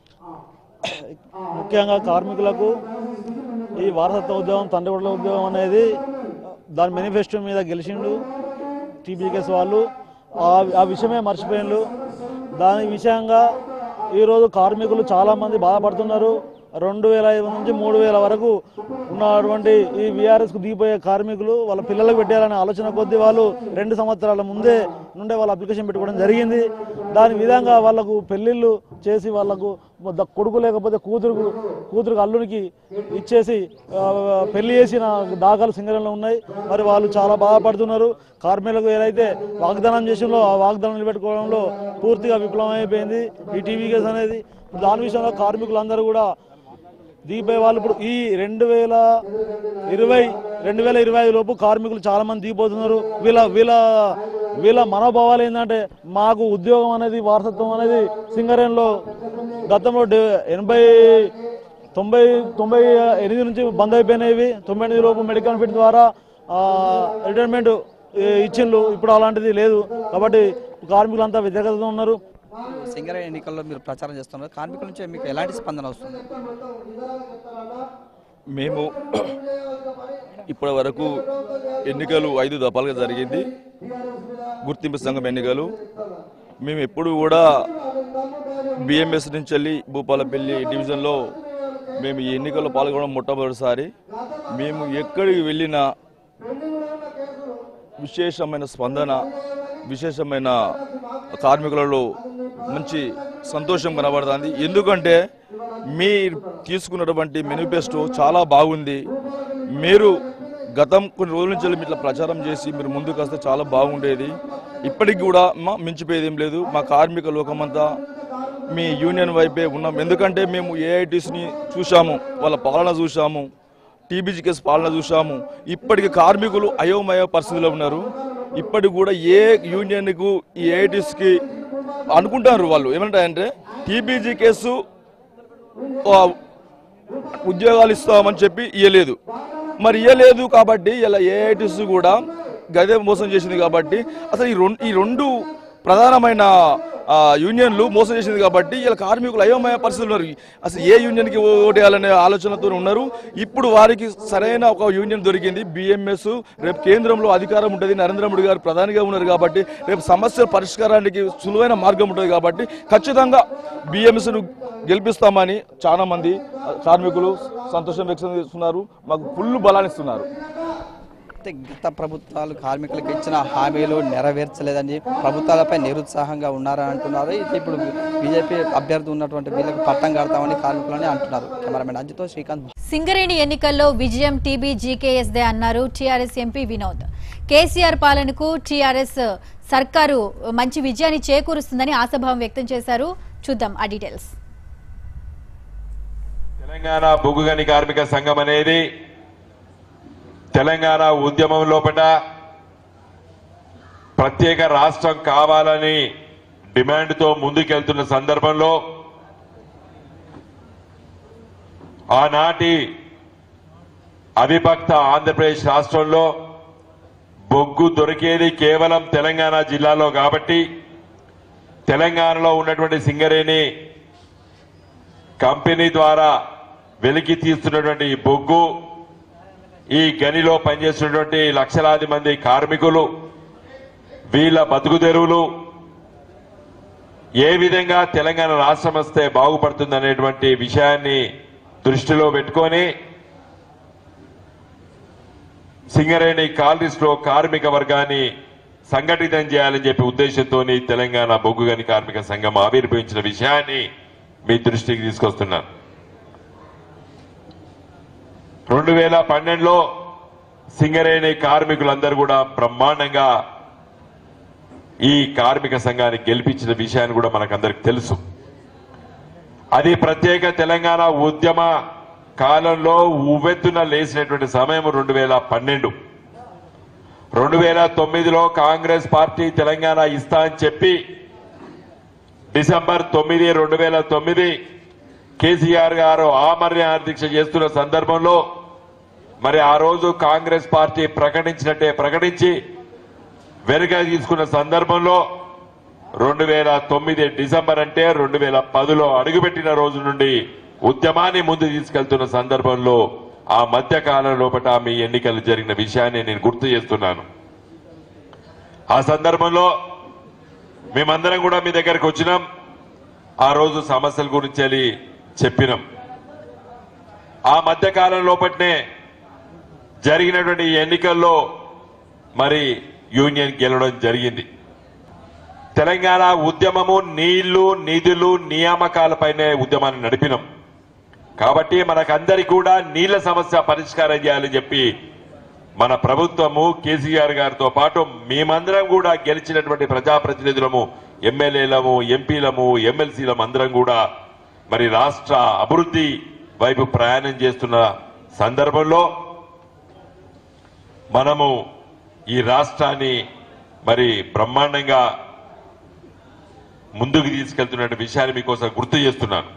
ముఖ్యంగా కార్మికులకు ఈ వారసత్వ ఉద్యోగం తండ్రి కొడుకుల ఉద్యోగం అనేది దాని మేనిఫెస్టో మీద గెలిచిండు టీబీకేస్ వాళ్ళు ఆ ఆ విషయమే మర్చిపోయిండ్రు దాని విషయంగా ఈరోజు కార్మికులు చాలామంది బాధపడుతున్నారు రెండు వేల ఐదు వందల నుంచి మూడు వేల వరకు ఉన్నటువంటి ఈ బీఆర్ఎస్కు దిగిపోయే కార్మికులు వాళ్ళ పిల్లలకు పెట్టాలనే ఆలోచన కొద్దీ వాళ్ళు రెండు సంవత్సరాల ముందే నుండే వాళ్ళ అప్లికేషన్ పెట్టుకోవడం జరిగింది దాని విధంగా వాళ్ళకు పెళ్ళిళ్ళు చేసి వాళ్ళకు ద- కొడుకు లేకపోతే కూతురుకు కూతురుకు అల్లునికి ఇచ్చేసి ఆ, పెళ్లి చేసిన దాఖలు సింగరంలో ఉన్నాయి మరి వాళ్ళు చాలా బాధపడుతున్నారు కార్మికులకు ఏదైతే వాగ్దానం చేసిందో ఆ వాగ్దానం నిలబెట్టుకోవడంలో పూర్తిగా విఫలం అయిపోయింది ఈ టీవీ కేసు అనేది దాని విషయంలో కార్మికులందరూ కూడా దిగిపోయే వాళ్ళు ఇప్పుడు ఈ రెండు వేల ఇరవై రెండు వేల ఇరవై ఐదు లోపు కార్మికులు చాలా మంది దిగిపోతున్నారు వీళ్ళ వీళ్ళ వీళ్ళ మనోభావాలు ఏంటంటే మాకు ఉద్యోగం అనేది వారసత్వం అనేది సింగరేణిలో గతంలో డే- ఎనభై తొంభై తొంభై ఎనిమిది నుంచి బంద్ అయిపోయినవి తొంభై ఎనిమిది లోపు మెడికల్ ఫిట్ ద్వారా రిటైర్మెంట్ ఇచ్చిండ్రు ఇప్పుడు అలాంటిది లేదు కాబట్టి కార్మికులంతా వ్యతిరేకతతో ఉన్నారు సింగరేణి ఎన్నికల్లో మీరు ప్రచారం చేస్తున్నారు కార్మికుల నుంచి మీకు ఎలాంటి స్పందన వస్తుంది మేము ఇప్పటి వరకు ఎన్నికలు ఐదు దఫాలుగా జరిగింది గుర్తింపు సంఘం ఎన్నికలు మేము ఎప్పుడు కూడా బిఎంఎస్ నుంచి వెళ్ళి భూపాలపల్లి డివిజన్లో మేము ఈ ఎన్నికల్లో పాల్గొనడం మొట్టమొదటిసారి మేము ఎక్కడికి వెళ్ళినా విశేషమైన స్పందన విశేషమైన కార్మికులలో మంచి సంతోషం కనబడుతుంది ఎందుకంటే మీరు తీసుకున్నటువంటి మేనిఫెస్టో చాలా బాగుంది మీరు గతం కొన్ని రోజుల నుంచి ఇట్లా ప్రచారం చేసి మీరు ముందుకు వస్తే చాలా బాగుండేది ఇప్పటికి కూడా మా మించిపోయేది ఏం లేదు మా కార్మిక లోకమంతా మీ యూనియన్ వైపే ఉన్నాం ఎందుకంటే మేము ఏఐటీస్ని చూసాము వాళ్ళ పాలన చూసాము టీబీజీ కేసు పాలన చూసాము ఇప్పటికి కార్మికులు అయోమయ పరిస్థితిలో ఉన్నారు ఇప్పటికి కూడా ఏ యూనియన్కు ఈ ఏఐటీస్కి అనుకుంటారు వాళ్ళు ఏమంటారంటే టీబీజీ కేసు ఆ, ఉద్యోగాలు ఇస్తామని చెప్పి ఇవ్వలేదు మరి ఇవ్వలేదు కాబట్టి ఇలా ఏఐటీస్ కూడా గదే మోసం చేసింది కాబట్టి అసలు ఈ రెండు ఈ రెండు ప్రధానమైన ఆ, యూనియన్లు మోసం చేసింది కాబట్టి ఇలా కార్మికులు అయోమయ పరిస్థితులు ఉన్నారు అసలు ఏ యూనియన్కి ఓటేయాలనే ఆలోచనతో ఉన్నారు ఇప్పుడు వారికి సరైన ఒక యూనియన్ దొరికింది బిఎంఎస్ రేపు కేంద్రంలో అధికారం ఉంటుంది నరేంద్ర మోడీ గారు ప్రధానిగా ఉన్నారు కాబట్టి రేపు సమస్యల పరిష్కారానికి సులువైన మార్గం ఉంటుంది కాబట్టి ఖచ్చితంగా బిఎంఎస్ను గెలిపిస్తామని చాలా మంది కార్మికులు సంతోషం వ్యక్తం చేస్తున్నారు మాకు ఫుల్ బలాన్ని ఇస్తున్నారు అయితే గత ప్రభుత్వాలు కార్మికులకు ఇచ్చిన హామీలు నెరవేర్చలేదని ప్రభుత్వాలపై నిరుత్సాహంగా ఉన్నారని అంటున్నారు ఇది ఇప్పుడు బీజేపీ అభ్యర్థి ఉన్నటువంటి వీళ్ళకి పట్టం కడతామని కార్మికులని అంటున్నారు కెమెరామెన్ అజితో శ్రీకాంత్ సింగరేణి ఎన్నికల్లో విజయం టీబీ జీకేఎస్దే అన్నారు టీఆర్ఎస్ ఎంపీ వినోద్ కేసీఆర్ పాలనకు టీఆర్ఎస్ సర్కారు మంచి విజయాన్ని చేకూరుస్తుందని ఆశాభావం వ్యక్తం చేశారు చూద్దాం ఆ డీటెయిల్స్ తెలంగాణ బొగ్గుగని కార్మిక సంఘం అనేది తెలంగాణ ఉద్యమం లోపల ప్రత్యేక రాష్ట్రం కావాలని డిమాండ్తో ముందుకెళ్తున్న సందర్భంలో ఆనాటి అవిభక్త ఆంధ్రప్రదేశ్ రాష్ట్రంలో బొగ్గు దొరికేది కేవలం తెలంగాణ జిల్లాలో కాబట్టి తెలంగాణలో ఉన్నటువంటి సింగరేణి కంపెనీ ద్వారా వెలికి తీస్తున్నటువంటి ఈ బొగ్గు ఈ గనిలో పనిచేస్తున్నటువంటి లక్షలాది మంది కార్మికులు వీళ్ళ బతుకు తెరువులు ఏ విధంగా తెలంగాణ రాష్ట్రం వస్తే బాగుపడుతుందనేటువంటి విషయాన్ని దృష్టిలో పెట్టుకొని సింగరేణి కాలనీస్ లో కార్మిక వర్గాన్ని సంఘటితం చేయాలని చెప్పి ఉద్దేశంతో తెలంగాణ బొగ్గు గని కార్మిక సంఘం ఆవిర్భవించిన విషయాన్ని మీ దృష్టికి తీసుకొస్తున్నాను రెండు వేల పన్నెండులో సింగరేణి కార్మికులందరూ కూడా బ్రహ్మాండంగా ఈ కార్మిక సంఘాన్ని గెలిపించిన విషయాన్ని కూడా మనకందరికి తెలుసు అది ప్రత్యేక తెలంగాణ ఉద్యమ కాలంలో ఉవ్వెత్తున లేచినటువంటి సమయం రెండు వేల పన్నెండు రెండు వేల తొమ్మిదిలో కాంగ్రెస్ పార్టీ తెలంగాణ ఇస్తా అని చెప్పి డిసెంబర్ తొమ్మిది రెండు వేల తొమ్మిది కేసీఆర్ గారు ఆమరణ దీక్ష చేస్తున్న సందర్భంలో మరి ఆ రోజు కాంగ్రెస్ పార్టీ ప్రకటించినట్టే ప్రకటించి వెనుక తీసుకున్న సందర్భంలో రెండు వేల తొమ్మిది డిసెంబర్ అంటే రెండు వేల పదిలో అడుగుపెట్టిన రోజు నుండి ఉద్యమాన్ని ముందు తీసుకెళ్తున్న సందర్భంలో ఆ మధ్య కాలం లోపల మీ ఎన్నికలు జరిగిన విషయాన్ని నేను గుర్తు చేస్తున్నాను ఆ సందర్భంలో మేమందరం కూడా మీ దగ్గరకు వచ్చినాం ఆ రోజు సమస్యల గురించి అని చెప్పినాం ఆ మధ్య కాలం లోపట్నే జరిగినటువంటి ఈ ఎన్నికల్లో మరి యూనియన్ గెలవడం జరిగింది తెలంగాణ ఉద్యమము నీళ్లు నిధులు నియామకాలపైనే ఉద్యమాన్ని నడిపినాం కాబట్టి మనకందరికి కూడా నీళ్ల సమస్య పరిష్కారం చేయాలని చెప్పి మన ప్రభుత్వము కేసీఆర్ గారితో పాటు మేమందరం కూడా గెలిచినటువంటి ప్రజాప్రతినిధులము ఎమ్మెల్యేలము ఎంపీలము ఎమ్మెల్సీలము అందరం కూడా మరి రాష్ట్ర అభివృద్ధి వైపు ప్రయాణం చేస్తున్న సందర్భంలో మనము ఈ రాష్ట్రాన్ని మరి బ్రహ్మాండంగా ముందుకు తీసుకెళ్తున్న విషయాన్ని మీకోసం గుర్తు చేస్తున్నాను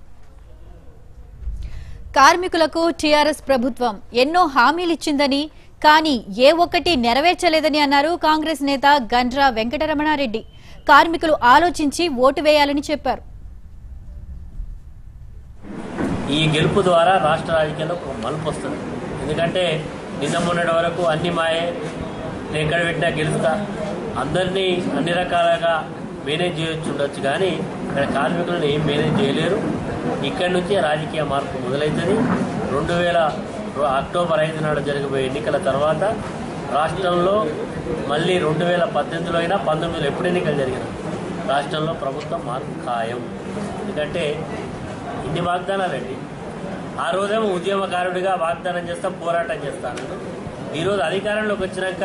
కార్మికులకు టీఆర్ఎస్ ప్రభుత్వం ఎన్నో హామీలిచ్చిందని కానీ ఏ ఒక్కటి నెరవేర్చలేదని అన్నారు కాంగ్రెస్ నేత గండ్రా వెంకటరమణారెడ్డి కార్మికులు ఆలోచించి ఓటు వేయాలని చెప్పారు ఈ గెలుపు ద్వారా రాష్ట్ర రాజకీయాల్లో ఒక మలుపు వస్తుంది ఎందుకంటే నిన్న మొన్నటి వరకు అన్ని మాయే నేను ఎక్కడ పెట్టినా గెలుస్తా అందరినీ అన్ని రకాలుగా మేనేజ్ చేయొచ్చు ఉండొచ్చు కానీ ఇక్కడ కార్మికులను ఏం మేనేజ్ చేయలేరు ఇక్కడి నుంచి రాజకీయ మార్పు మొదలవుతుంది రెండు వేల అక్టోబర్ ఐదు నాడు జరగబోయే ఎన్నికల తర్వాత రాష్ట్రంలో మళ్ళీ రెండు వేల పద్దెనిమిదిలో అయినా పంతొమ్మిదిలో ఎప్పుడు ఎన్నికలు జరిగిన రాష్ట్రంలో ప్రభుత్వం మార్పు ఖాయం ఎందుకంటే ఇన్ని వాగ్దానాలండి ఆ రోజేమో ఉద్యమకారుడిగా వాగ్దానం చేస్తా పోరాటం చేస్తాను ఈరోజు అధికారంలోకి వచ్చినాక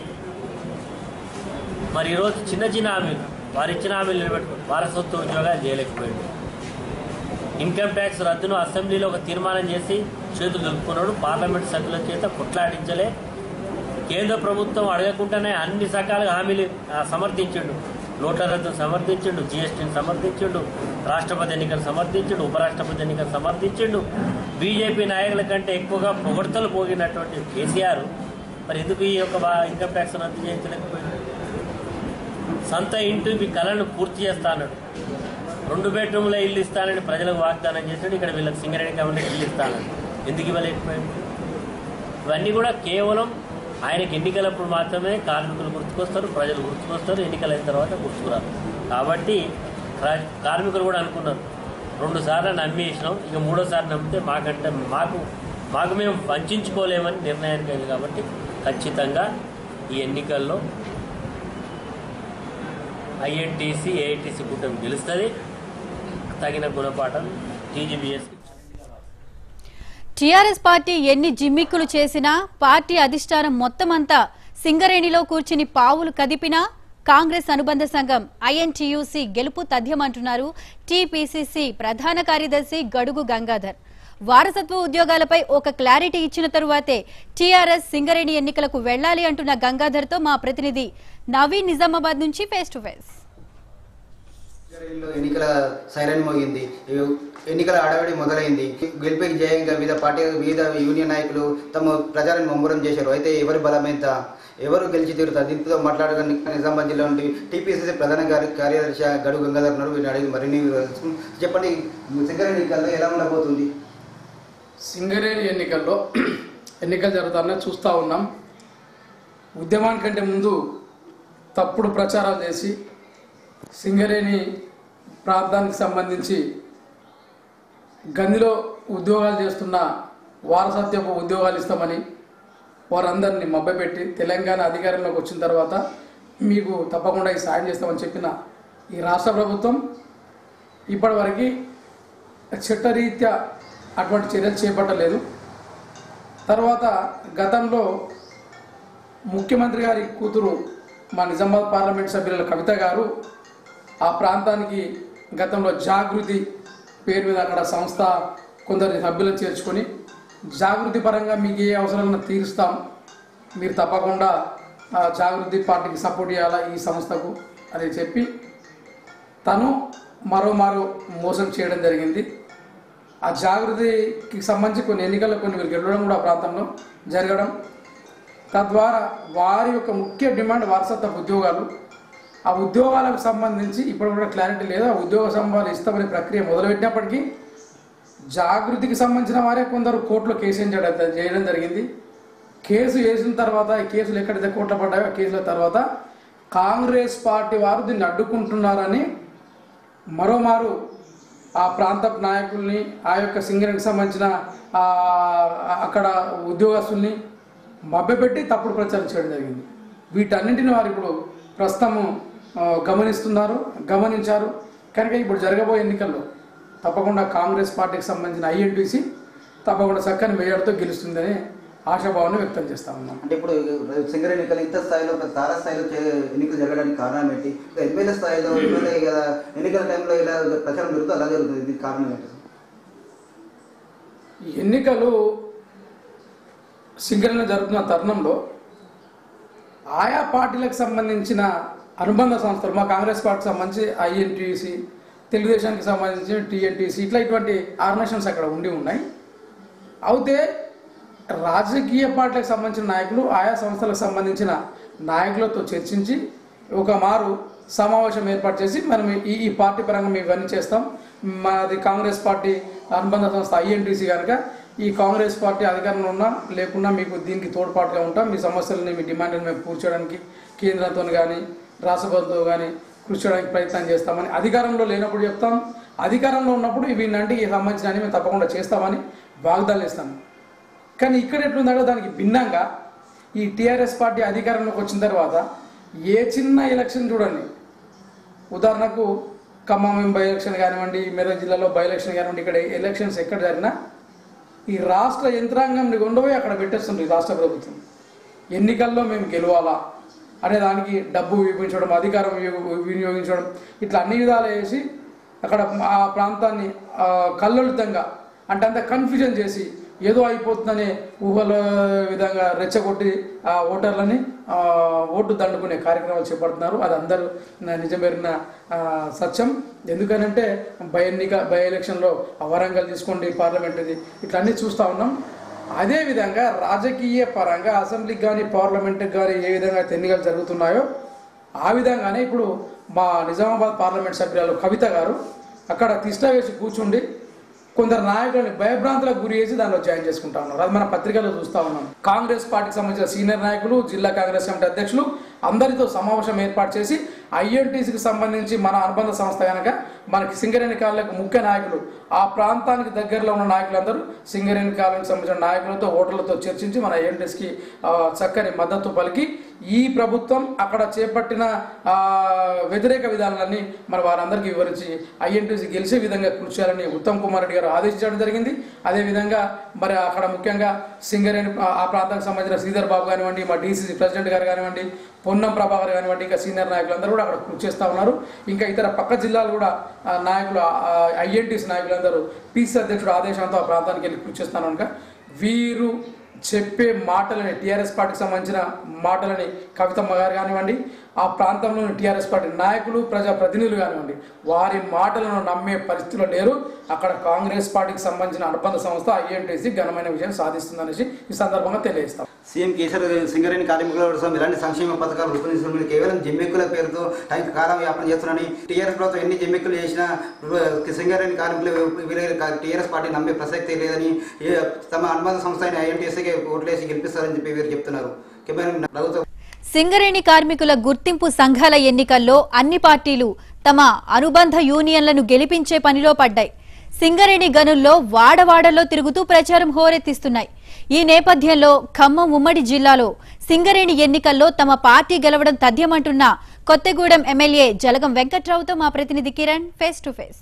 మరి ఈరోజు చిన్న చిన్న హామీలు వారు ఇచ్చిన హామీలు నిలబెట్టుకుని వారసత్వ ఉద్యోగాలు చేయలేకపోయాడు ఇన్కమ్ ట్యాక్స్ రద్దును అసెంబ్లీలో ఒక తీర్మానం చేసి చేతులు దులుపుకున్నాడు పార్లమెంట్ సభ్యుల చేత కొట్లాడించలే కేంద్ర ప్రభుత్వం అడగకుండానే అన్ని సకాలుగా హామీలు ఆ, సమర్థించిండు నోట్ల రద్దును సమర్థించిండు జీఎస్టీని సమర్థించిండు రాష్ట్రపతి ఎన్నికలు సమర్థించిండు ఉపరాష్ట్రపతి ఎన్నికలు సమర్థించిండు బీజేపీ నాయకుల కంటే ఎక్కువగా పొగడ్తలు పోగినటువంటి కేసీఆర్ మరి ఎందుకు ఈ యొక్క బా- ఇన్కమ్ ట్యాక్స్ రద్దు చేయించలేకపోయింది సొంత ఇంటి మీ కళను పూర్తి చేస్తా అన్నాడు రెండు బెడ్రూమ్ల ఇల్లు ఇస్తానని ప్రజలకు వాగ్దానం చేశాడు ఇక్కడ వీళ్ళకి సింగరేణి కమిటీకి ఇల్లు ఇస్తానని ఎందుకు ఇవ్వలేకపోయాడు ఇవన్నీ కూడా కేవలం ఆయనకి ఎన్నికలప్పుడు మాత్రమే కార్మికులు గుర్తుకొస్తారు ప్రజలు గుర్తుకొస్తారు ఎన్నికలు అయిన తర్వాత గుర్తుకురారు కాబట్టి రా- కార్మికులు కూడా అనుకున్నారు రెండు సార్లు నమ్మేసినాం ఇక మూడోసారి నమ్మితే మాకంటే మాకు మాకు మేము వంచుకోలేమని నిర్ణయానికి అయింది కాబట్టి ఖచ్చితంగా ఈ ఎన్నికల్లో ఐఎన్టీసీ ఏఐటీసీ కూటమి గెలుస్తుంది తగిన గుణపాఠం టీజీబీఎస్ టీఆర్ఎస్ పార్టీ ఎన్ని జిమ్మిక్కులు చేసినా పార్టీ అధిష్టానం మొత్తమంతా సింగరేణిలో కూర్చుని పావులు కదిపినా కాంగ్రెస్ అనుబంధ సంఘం ఐఎన్టీయూసీ గెలుపు తథ్యమంటున్నారు టీపీసీసీ ప్రధాన కార్యదర్శి గడుగు గంగాధర్ వారసత్వ ఉద్యోగాలపై ఒక క్లారిటీ ఇచ్చిన తరువాతే టీఆర్ఎస్ సింగరేణి ఎన్నికలకు వెళ్లాలి అంటున్న గంగాధర్తో మా ప్రతినిధి నవీన్ నిజామాబాద్ నుంచి ఫేస్ టు ఫేస్ సింగరేణిలో ఎన్నికల సైరన్ మోగింది ఎన్నికల హడావిడి మొదలైంది గెలిపే జయంగా వివిధ పార్టీ వివిధ యూనియన్ నాయకులు తమ ప్రచారాన్ని ముమ్మరం చేశారు అయితే ఎవరి బలమెంత ఎవరు గెలిచి తీరుతారు దీంతో మాట్లాడడానికి నిజామాబాద్ జిల్లా నుండి టీపీసీసీ ప్రధాన కార్య- కార్యదర్శి గడుగు గంగాధర్ ఉన్నారు వీరిని అడిగి మరిన్ని వివరాలు తెలుసుకుందాం. చెప్పండి సింగరేణి ఎన్నికల్లో ఎలా ఉండబోతుంది సింగరేణి ఎన్నికల్లో ఎన్నికలు జరుగుతారని చూస్తూ ఉన్నాం ఉద్యమానికంటే ముందు తప్పుడు ప్రచారాలు చేసి సింగరేణి ప్రాంతానికి సంబంధించి గందిలో ఉద్యోగాలు చేస్తున్న వారసత్వపు ఉద్యోగాలు ఇస్తామని వారందరినీ మభ్యపెట్టి తెలంగాణ అధికారంలోకి వచ్చిన తర్వాత మీకు తప్పకుండా ఈ సాయం చేస్తామని చెప్పిన ఈ రాష్ట్ర ప్రభుత్వం ఇప్పటివరకు చట్టరీత్యా అటువంటి చర్యలు చేపట్టలేదు తర్వాత గతంలో ముఖ్యమంత్రి గారి కూతురు మా నిజామాబాద్ పార్లమెంట్ సభ్యుల కవిత గారు ఆ ప్రాంతానికి గతంలో జాగృతి పేరు మీద అక్కడ సంస్థ కొందరి సభ్యులను చేర్చుకొని జాగృతి పరంగా మీకు ఏ అవసరాలను తీరుస్తాం మీరు తప్పకుండా ఆ జాగృతి పార్టీకి సపోర్ట్ చేయాలా ఈ సంస్థకు అని చెప్పి తను మరో మరో మోసం చేయడం జరిగింది ఆ జాగృతికి సంబంధించి కొన్ని ఎన్నికల్లో కొన్ని వీరు గెలవడం కూడా ఆ ప్రాంతంలో జరగడం తద్వారా వారి యొక్క ముఖ్య డిమాండ్ వారసత్వ ఉద్యోగాలు ఆ ఉద్యోగాలకు సంబంధించి ఇప్పుడు కూడా క్లారిటీ లేదు ఆ ఉద్యోగ సంబంధాలు ఇస్తామనే ప్రక్రియ మొదలుపెట్టినప్పటికీ జాగృతికి సంబంధించిన వారే కొందరు కోర్టులో కేసు ఏం చేయడం చేయడం జరిగింది కేసు వేసిన తర్వాత ఈ కేసులు ఎక్కడైతే కోర్టులో పడ్డాయో ఆ కేసుల తర్వాత కాంగ్రెస్ పార్టీ వారు దీన్ని అడ్డుకుంటున్నారని మరోమారు ఆ ప్రాంత నాయకుల్ని ఆ యొక్క సింగరేణికి సంబంధించిన ఆ, అక్కడ ఉద్యోగస్తుల్ని మభ్యపెట్టి తప్పుడు ప్రచారం చేయడం జరిగింది వీటన్నింటిని వారు ఇప్పుడు ప్రస్తుతము ఆ, గమనిస్తున్నారు గమనించారు కనుక ఇప్పుడు జరగబోయే ఎన్నికల్లో తప్పకుండా కాంగ్రెస్ పార్టీకి సంబంధించిన ఐఎన్టీసీ తప్పకుండా చక్కని మేయర్తో గెలుస్తుందని ఆశాభావాన్ని వ్యక్తం చేస్తా ఉన్నాం అంటే ఇప్పుడు సింగరేణి ఎన్నికలు ఇంత స్థాయిలో ఒక తారా స్థాయిలో చే- ఎన్నికలు జరగడానికి కారణం ఏంటి ఇంకా ఎమ్మెల్యే స్థాయిలో ఎమ్మెల్యే కదా ఎన్నికల టైంలో ఇలా ప్రచారం జరుగుతూ అలా జరుగుతుంది దీనికి కారణం ఏంటి ఈ ఎన్నికలు సింగరేణిలో జరుగుతున్న తరుణంలో ఆయా పార్టీలకు సంబంధించిన అనుబంధ సంస్థలు మా కాంగ్రెస్ పార్టీకి సంబంధించి ఐఎన్టీసీ తెలుగుదేశానికి సంబంధించి టీఎన్టీసీ ఇట్లా ఇటువంటి ఆర్గనైజేషన్స్ అక్కడ ఉండి ఉన్నాయి అయితే రాజకీయ పార్టీలకు సంబంధించిన నాయకులు ఆయా సంస్థలకు సంబంధించిన నాయకులతో చర్చించి ఒక మారు సమావేశం ఏర్పాటు చేసి మనం ఈ ఈ పార్టీ పరంగా మేము ఇవన్నీ చేస్తాం మాది కాంగ్రెస్ పార్టీ అనుబంధ సంస్థ ఐఎన్టీసీ కనుక ఈ కాంగ్రెస్ పార్టీ అధికారంలో ఉన్నా లేకున్నా మీకు దీనికి తోడ్పాటుగా ఉంటాం మీ సమస్యలని మీ డిమాండ్ని మేము పూర్చడానికి కేంద్రంతో కానీ రాష్ట్ర ప్రభుత్వంతో కానీ కృషి చేయడానికి ప్రయత్నం చేస్తామని అధికారంలో లేనప్పుడు చెప్తాం అధికారంలో ఉన్నప్పుడు వీళ్ళంటే ఈ సంబంధించిన మేము తప్పకుండా చేస్తామని వాగ్దానాలు ఇస్తాము కానీ ఇక్కడ ఎట్లుందంటే దానికి భిన్నంగా ఈ టీఆర్ఎస్ పార్టీ అధికారంలోకి వచ్చిన తర్వాత ఏ చిన్న ఎలక్షన్ చూడండి ఉదాహరణకు ఖమ్మం బై ఎలక్షన్ కానివ్వండి మెదక్ జిల్లాలో బై ఎలక్షన్ కానివ్వండి ఇక్కడ ఎలక్షన్స్ ఎక్కడ జరిగినా ఈ రాష్ట్ర యంత్రాంగం ఉండబోయి అక్కడ పెట్టేస్తుంది ఈ రాష్ట్ర ప్రభుత్వం ఎన్నికల్లో మేము గెలవాలా అనే దానికి డబ్బు వినియోగించడం అధికారం వినియోగ- వినియోగించడం ఇట్లా అన్ని విధాలు వేసి అక్కడ ఆ ప్రాంతాన్ని ఆ, కల్లోలితంగా అంటే అంత కన్ఫ్యూజన్ చేసి ఏదో అయిపోతుందనే ఊహల విధంగా రెచ్చగొట్టి ఆ ఓటర్లని ఆ, ఓటు దండుకునే కార్యక్రమాలు చేపడుతున్నారు అది అందరూ న- నిజమేరిన ఆ, సత్యం ఎందుకనంటే బై ఎన్నిక బై ఎలక్షన్లో ఆ వరంగల్ తీసుకోండి పార్లమెంట్ ఇది ఇట్లా అన్నీ చూస్తూ ఉన్నాం అదేవిధంగా రాజకీయ పరంగా అసెంబ్లీకి కానీ పార్లమెంట్కి కానీ ఏ విధంగా అయితే ఎన్నికలు జరుగుతున్నాయో ఆ విధంగానే ఇప్పుడు మా నిజామాబాద్ పార్లమెంట్ సభ్యురాలు కవిత గారు అక్కడ తిష్ట వేసి కూర్చుండి కొందరు నాయకులని భయభ్రాంతులకు గురి చేసి దానిలో జాయిన్ చేసుకుంటా ఉన్నారు అది మన పత్రికలో చూస్తా ఉన్నాం కాంగ్రెస్ పార్టీకి సంబంధించిన సీనియర్ నాయకులు జిల్లా కాంగ్రెస్ కమిటీ అధ్యక్షులు అందరితో సమావేశం ఏర్పాటు చేసి ఐఎన్టీసీకి సంబంధించి మన అనుబంధ సంస్థ కనుక మనకి సింగరేణి కాలనీకి ముఖ్య నాయకులు ఆ ప్రాంతానికి దగ్గరలో ఉన్న నాయకులందరూ సింగరేణి కాలనీకి సంబంధించిన నాయకులతో ఓటర్లతో చర్చించి మన ఐఎన్టీసీకి చక్కని మద్దతు పలికి ఈ ప్రభుత్వం అక్కడ చేపట్టిన ఆ, వ్యతిరేక విధానాలన్నీ మరి వారందరికీ వివరించి ఐఎన్టీసీ గెలిచే విధంగా కృషి చేయాలని ఉత్తమ్ కుమార్ రెడ్డి గారు ఆదేశించడం జరిగింది అదేవిధంగా మరి అక్కడ ముఖ్యంగా సింగరేణి ఆ ఆ ప్రాంతానికి సంబంధించిన శ్రీధర్ బాబు కానివ్వండి మా డీసీసీ ప్రెసిడెంట్ గారు కానివ్వండి పొన్నం ప్రభాకర్ కానివ్వండి ఇంకా సీనియర్ నాయకులందరూ కూడా అక్కడ కృషి చేస్తూ ఉన్నారు ఇంకా ఇతర పక్క జిల్లాలు కూడా ఆ, నాయకులు ఐఎన్టీసీ నాయకులందరూ పీసీ అధ్యక్షుడు ఆదేశంతో ఆ ప్రాంతానికి వెళ్ళి కృషి చేస్తాను కనుక వీరు చెప్పే మాటలని టీఆర్ఎస్ పార్టీకి సంబంధించిన మాటలని కవితమ్మ గారు కానివ్వండి ఆ ప్రాంతంలోని టీఆర్ఎస్ పార్టీ నాయకులు ప్రజా ప్రతినిధులు కానివ్వండి వారి మాటలను నమ్మే పరిస్థితిలో లేరు అక్కడ కాంగ్రెస్ పార్టీకి సంబంధించిన అనుబంధ సంస్థ ఐఎన్టీసీ ఘనమైన విజయం సాధిస్తుందనేసి ఈ సందర్భంగా తెలియజేస్తాం సీఎం కేసీఆర్ సింగరేణి కార్మికుల కోసం ఇలాంటి సంక్షేమ పథకాలు రూపొందిస్తున్న కేవలం జమ్మెక్కుల పేరుతో ఆయన కాలం వ్యాపారం చేస్తున్నారని టీఆర్ఎస్ ప్రభుత్వం ఎన్ని జమ్మెక్కులు చేసినా సింగరేణి కార్మికులు టీఆర్ఎస్ పార్టీ నమ్మే ప్రసక్తే లేదని ఏ తమ అనుబంధ సంస్థ అయిన ఐఎన్టీఎస్కి ఓట్లేసి గెలిపిస్తారని చెప్పి వీరు చెప్తున్నారు కేవలం ప్రభుత్వం సింగరేణి కార్మికుల గుర్తింపు సంఘాల ఎన్నికల్లో అన్ని పార్టీలు తమ అనుబంధ యూనియన్లను గెలిపించే పనిలో పడ్డాయి సింగరేణి గనుల్లో వాడవాడలో తిరుగుతూ ప్రచారం హోరెత్తిస్తున్నాయి ఈ నేపథ్యంలో ఖమ్మం ఉమ్మడి జిల్లాలో సింగరేణి ఎన్నికల్లో తమ పార్టీ గెలవడం తథ్యమంటున్న కొత్తగూడెం ఎమ్మెల్యే జలగం వెంకట్రావుతో మా ప్రతినిధి Kiran face to face